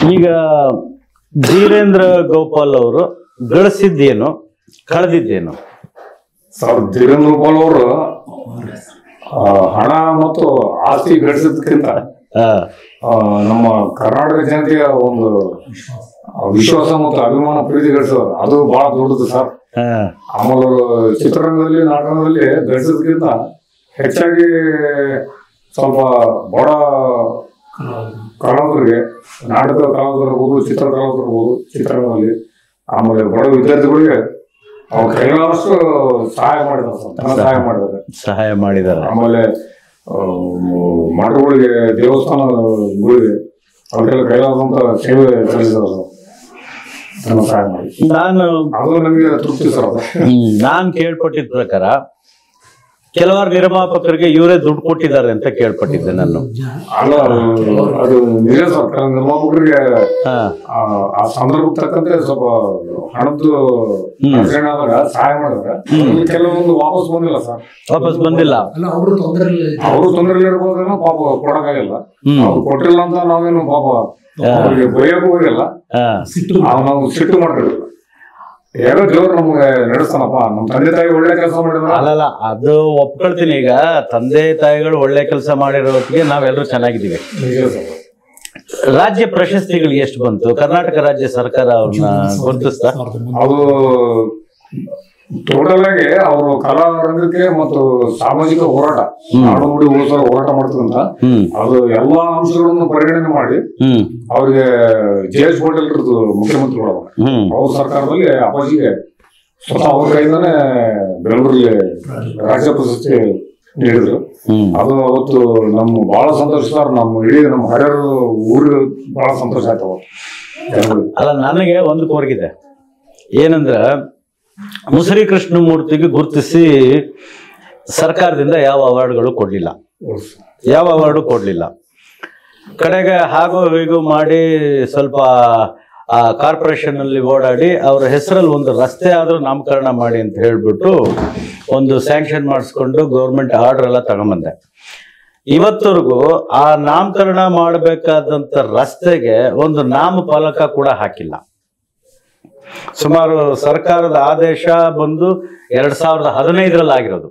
ಈಗ ಧೀರೇಂದ್ರ ಗೋಪಾಲ್ ಅವರು ಗಳಿಸಿದ್ದೇನು ಕಳೆದಿದ್ದೇನು ಸರ್ ಧೀರೇಂದ್ರ ಗೋಪಾಲ್ ಅವರು ಆ, ಹಣ ಮತ್ತು ಆಸ್ತಿ ಗಳಿಸೋದಕ್ಕಿಂತ ಆ, ಆ, ನಮ್ಮ ಕರ್ನಾಟಕ ಜನತೆಯ ಒಂದು ಆ, ವಿಶ್ವಾಸ ಮತ್ತು ಅಭಿಮಾನ ಪ್ರೀತಿ ಗಳಿಸೋದು ಅದು ಬಹಳ ದೊಡ್ಡದು ಸರ್ ಆ, ಆಮೇಲೆ ಅವ್ರು ಚಿತ್ರರಂಗದಲ್ಲಿ ನಾಟಕದಲ್ಲಿ ಗಳಿಸೋದಕ್ಕಿಂತ ಹೆಚ್ಚಾಗಿ ಸ್ವಲ್ಪ ಬಡ ಕಲಾವಿದರಿಗೆ ನಾಟಕ ಕಲಾವಿದರಿರ್ಬೋದು ಚಿತ್ರ ಕಲಾವಿದರಿರ್ಬೋದು ಚಿತ್ರರಂಗದಲ್ಲಿ ಆಮೇಲೆ ಬಡ ವಿದ್ಯಾರ್ಥಿಗಳಿಗೆ ಅವ್ರ ಕೈಲಾದಷ್ಟು ಸಹಾಯ ಮಾಡಿದ್ದಾರೆ ಸರ್ ಧನ ಸಹಾಯ ಮಾಡಿದ್ದಾರೆ ಸಹಾಯ ಮಾಡಿದ್ದಾರೆ ಆಮೇಲೆ ಆ, ಮಠಗಳಿಗೆ ದೇವಸ್ಥಾನಗಳಿಗೆ ಅವ್ರಿಗೆಲ್ಲ ಕೈಲಾದಂತ ಸೇವೆ ಸಲ್ಲಿಸಿದ್ದಾರೆ ಸರ್ ಧನ ಸಹಾಯ ಮಾಡಿ ನಾನು ಅದು ನಮಗೆ ತೃಪ್ತಿ ಸರ್ ಅದು ಹ್ಮ್, ನಾನ್ ಕೇಳ್ಪಟ್ಟಿದ ಪ್ರಕಾರ ಕೆಲವಾರು ನಿರ್ಮಾಪಕರಿಗೆ ಇವರೇ ದುಡ್ಡು ಕೊಟ್ಟಿದ್ದಾರೆ ಅಂತ ಕೇಳ್ಪಟ್ಟಿದ್ದೆ ನಾನು ಅಲ್ಲ ಅದು ಅದು ನಿಜ ಸರ್ ಕೆಲವು ನಿರ್ಮಾಪಕರಿಗೆ ಆ, ಆ ಆ ಸಂದರ್ಭಕ್ಕೆ ತಕ್ಕಂತೆ ಸ್ವಲ್ಪ ಹಣದ್ದು ಅಡಚಣೆ ಆದಾಗ ಸಹಾಯ ಮಾಡಿದ್ರೆ ಅದು ಕೆಲವೊಂದು ವಾಪಸ್ ಬಂದಿಲ್ಲ ಸರ್ ವಾಪಸ್ ಬಂದಿಲ್ಲ ಅಲ್ಲ ಅವರು ತೊಂದರೆ ಅವರು ತೊಂದರೆ ಇರ್ಬೋದೇನೋ ಪಾಪ ಕೊಡಕ್ಕಾಗಿಲ್ಲ ಹ್ಮ್. ಅವ್ರು ಕೊಟ್ಟಿಲ್ಲ ಅಂತ ನಾವೇನು ಪಾಪ ಅವ್ರಿಗೆ ಬೈಯಕ್ಕೂ ಹೋಗಿಲ್ಲ ಆ, ಸಿಟ್ಟು ನಾವು ನಾವು ಸಿಟ್ಟು ಮಾಡಿರಲಿಲ್ಲ ಏನೋ ದೇವ್ರು ನಮ್ಗೆ ನಡೆಸ್ತಾನಪ್ಪ ನಮ್ಮ ತಂದೆ ತಾಯಿ ಒಳ್ಳೆ ಕೆಲಸ ಮಾಡಿದ್ರ ಅಲ್ಲಲ್ಲ ಅದು ಒಪ್ಕೊಳ್ತೀನಿ ಈಗ ತಂದೆ ತಾಯಿಗಳು ಒಳ್ಳೆ ಕೆಲಸ ಮಾಡಿರೋ ಹೊತ್ತಿಗೆ ನಾವೆಲ್ಲರೂ ಚೆನ್ನಾಗಿದ್ದೀವಿ ನಿಜ ಸರ್ ರಾಜ್ಯ ಪ್ರಶಸ್ತಿಗಳು ಎಷ್ಟು ಬಂತು ಕರ್ನಾಟಕ ರಾಜ್ಯ ಸರ್ಕಾರ ಅವ್ರನ್ನ ಗುರುತಿಸ್ತಾ ಅದು ಟೋಟಲ್ ಆಗಿ ಅವರು ಕಲಾ ರಂಗಕ್ಕೆ ಮತ್ತು ಸಾಮಾಜಿಕ ಹೋರಾಟ ನಾಡು ನುಡಿ ಉಳಿಸೋ ಹೋರಾಟ ಮಾಡ್ತಕ್ಕಂತ ಹ್ಮ್ ಅದು ಎಲ್ಲಾ ಅಂಶಗಳನ್ನು ಪರಿಗಣನೆ ಮಾಡಿ ಹ್ಮ್ ಅವ್ರಿಗೆ ಜೆ ಎಸ್ ಪಾಟೀಲ್ ಇರ್ತು ಮುಖ್ಯಮಂತ್ರಿಗಳು ಅವಾಗ. ಹ್ಮ್ ಅವ್ರ ಸರ್ಕಾರದಲ್ಲಿ ಅಪ್ಪಾಜಿಗೆ ಸ್ವತಃ ಅವ್ರ ಕೈಯಿಂದಾನೆ ಬೆಂಗಳೂರಲ್ಲಿ ರಾಜ್ಯ ಪ್ರಶಸ್ತಿ ನೀಡಿದ್ರು ಹ್ಮ್ ಅದು ಅವತ್ತು ನಮ್ಮ ಬಹಳ ಸಂತೋಷ ಸರ್ ನಮ್ಮ ಇಡೀ ನಮ್ಮ ಹರಿಹರ ಊರಿಗೆ ಬಹಳ ಸಂತೋಷ ಆಯ್ತು ಅವತ್ತು ಜನಗಳಿಗೆ. ಅಲ್ಲ ನನಗೆ ಒಂದು ಕೋರಿಗಿದೆ ಏನಂದ್ರ ಮುಸರಿ ಕೃಷ್ಣಮೂರ್ತಿಗೆ ಗುರುತಿಸಿ ಸರ್ಕಾರದಿಂದ ಯಾವ ಅವಾರ್ಡ್ಗಳು ಕೊಡ್ಲಿಲ್ಲ ಯಾವ ಅವಾರ್ಡು ಕೊಡ್ಲಿಲ್ಲ ಕಡೆಗೆ ಹಾಗೂ ಹೀಗೂ ಮಾಡಿ ಸ್ವಲ್ಪ ಆ ಕಾರ್ಪೊರೇಷನ್ ಅಲ್ಲಿ ಓಡಾಡಿ ಅವರ ಹೆಸರಲ್ಲಿ ಒಂದು ರಸ್ತೆ ಆದ್ರೂ ನಾಮಕರಣ ಮಾಡಿ ಅಂತ ಹೇಳ್ಬಿಟ್ಟು ಒಂದು ಸ್ಯಾಂಕ್ಷನ್ ಮಾಡಿಸ್ಕೊಂಡು ಗೌರ್ಮೆಂಟ್ ಆರ್ಡರ್ ಎಲ್ಲ ತಗೊಂಬಂದೆ ಇವತ್ತವರೆಗೂ ಆ ನಾಮಕರಣ ಮಾಡಬೇಕಾದಂತ ರಸ್ತೆಗೆ ಒಂದು ನಾಮಫಲಕ ಕೂಡ ಹಾಕಿಲ್ಲ ಸುಮಾರು ಸರ್ಕಾರದ ಆದೇಶ ಬಂದು ಎರಡ್ ಸಾವಿರದ ಹದಿನೈದರಲ್ಲಿ ಆಗಿರೋದು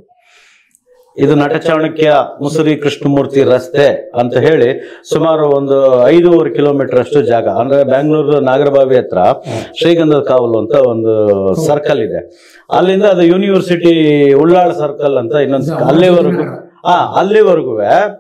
ಇದು ನಟ ಚಾಣಕ್ಯ ಮುಸುರಿ ಕೃಷ್ಣಮೂರ್ತಿ ರಸ್ತೆ ಅಂತ ಹೇಳಿ ಸುಮಾರು ಒಂದು ಐದೂವರೆ ಕಿಲೋಮೀಟರ್ ಅಷ್ಟು ಜಾಗ ಅಂದ್ರೆ ಬೆಂಗಳೂರು ನಾಗರಬಾವಿ ಹತ್ರ ಶ್ರೀಗಂಧದ ಕಾವಲು ಅಂತ ಒಂದು ಸರ್ಕಲ್ ಇದೆ ಅಲ್ಲಿಂದ ಅದು ಯೂನಿವರ್ಸಿಟಿ ಉಳ್ಳಾಳ ಸರ್ಕಲ್ ಅಂತ ಇನ್ನೊಂದು ಅಲ್ಲಿವರೆಗೂ ಹಾ ಅಲ್ಲಿವರೆಗೂ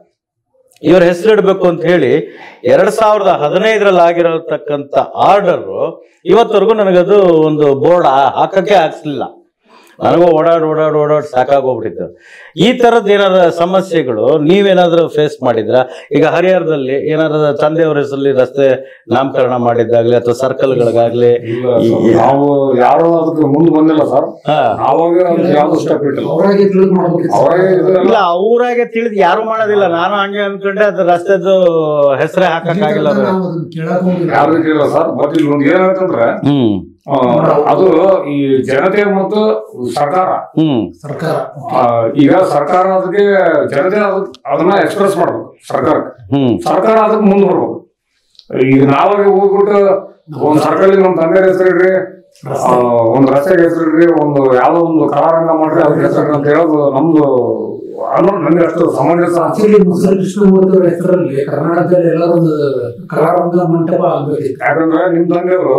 ಇವ್ರ ಹೆಸರಿಡ್ಬೇಕು ಅಂತ ಹೇಳಿ ಎರಡ್ ಸಾವಿರದ ಹದಿನೈದರಲ್ಲಿ ಆಗಿರತಕ್ಕಂತ ಆರ್ಡರ್ ಇವತ್ತವರೆಗೂ ನನಗದು ಒಂದು ಬೋರ್ಡ್ ಹಾಕಕ್ಕೆ ಹಾಕ್ಸ್ಲಿಲ್ಲ ನನಗೂ ಓಡಾಡ್ ಓಡಾಡ್ ಓಡಾಡ್ ಸಾಕಾಗೋಗ್ಬಿಟ್ಟಿತ್ತು ಈ ತರದ್ ಏನಾರ ಸಮಸ್ಯೆಗಳು ನೀವೇನಾದ್ರೂ ಫೇಸ್ ಮಾಡಿದ್ರ ಈಗ ಹರಿಹರದಲ್ಲಿ ಏನಾರ ತಂದೆಯವರ ಹೆಸರಲ್ಲಿ ರಸ್ತೆ ನಾಮಕರಣ ಮಾಡಿದ್ದಾಗ್ಲಿ ಅಥವಾ ಸರ್ಕಲ್ಗಳಿಗಾಗ್ಲಿ ಇಲ್ಲ ಸರ್, ನಾವು ಯಾರು ಅದಕ್ಕೆ ಮುಂದೆ ಬಂದಿಲ್ಲ ಸರ್ ಹಾ ನಾವಾಗ ಅದಕ್ಕೆ ಯಾವ್ದು ಸ್ಟೆಪ್ ಇಟ್ಟಿಲ್ಲ ಅವರಾಗೆ ತಿಳಿದು ಮಾಡ್ಬೇಕಿತ್ತು ಅವರೇ ಇದೆಲ್ಲ ಇಲ್ಲ ಊರಾಗೆ ತಿಳಿದ್ ಯಾರು ಮಾಡೋದಿಲ್ಲ ನಾನು ಹಂಗೆ ಅನ್ಕೊಂಡೆ ಅದು ರಸ್ತೆದು ಹೆಸರೇ ಹಾಕಕ್ಕಾಗಿಲ್ಲ ಅದು. ನಾವು ಅದನ್ನ ಕೇಳಕ್ ಹೋಗಿಲ್ಲ ಯಾರು ಕೇಳಿಲ್ಲ ಸರ್ ಬಟ್ ಇಲ್ಲಿ ಒಂದು ಏನಾಯ್ತಂದ್ರೆ ಹ್ಮ್ ಆ, ಅದು ಈ ಜನತೆ ಮತ್ತು ಸರ್ಕಾರ ಹ್ಮ್ ಸರ್ಕಾರ ಆ, ಈಗ ಸರ್ಕಾರ ಅದಕ್ಕೆ ಜನತೆ ಅದಕ್- ಅದನ್ನ ಎಕ್ಸ್ಪ್ರೆಸ್ ಮಾಡ್ಬೇಕು ಸರ್ಕಾರಕ್ಕೆ ಹ್ಮ್ ಸರ್ಕಾರ ಅದಕ್ಕೆ ಮುಂದೆ ಬರ್ಬೇಕು ಈಗ ನಾವಾಗ ಹೋಗ್ಬಿಟ್ಟು ಒಂದ್ ಸರ್ಕಲ್ ನಮ್ ತಂದೆ ಹೆಸರಿಡ್ರಿ ಆ, ಒಂದ್ ರಸ್ತೆಗೆ ಹೆಸರಿಡ್ರಿ ಒಂದು ಯಾವ್ದೋ ಒಂದು ಕಲಾರಂಗ ಮಾಡ್ರಿ ಅದಕ್ಕೆ ಹೆಸರು ಅಂತ ಹೇಳೋದು ನಮ್ದು ಅನ್ನೋದು ನನಗೆ ಅಷ್ಟು ಸಮಂಜಸ ಆಕ್ಚುಲಿ ಮುಸಲ್ ಕೃಷ್ಣಮೂರ್ತಿ ಅವರ ಹೆಸರಲ್ಲಿ ಕರ್ನಾಟಕದಲ್ಲಿ ಎಲ್ಲರೂ ಒಂದು ಕಲಾರಂಗ ಮಂಟಪ ಆಗ್ಬೇಕಿತ್ತು ಯಾಕಂದ್ರೆ ನಿಮ್ ತಂದೆಯವರು